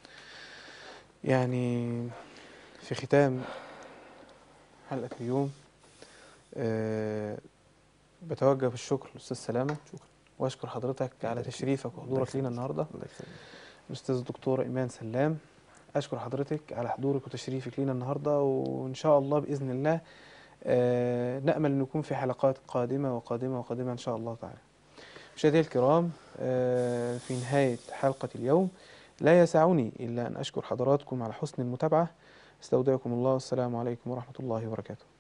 يعني في ختام حلقة اليوم آه بتوجه بالشكر للأستاذ سلامة شكرا. وأشكر حضرتك على تشريفك وحضورك لينا النهاردة الأستاذ الدكتور إيمان سلام أشكر حضرتك على حضورك وتشريفك لينا النهاردة وإن شاء الله بإذن الله آه نأمل أن يكون في حلقات قادمة وقادمة وقادمة إن شاء الله تعالى مشاهدينا الكرام آه في نهاية حلقة اليوم لا يسعني إلا أن أشكر حضراتكم على حسن المتابعة استودعكم الله والسلام عليكم ورحمة الله وبركاته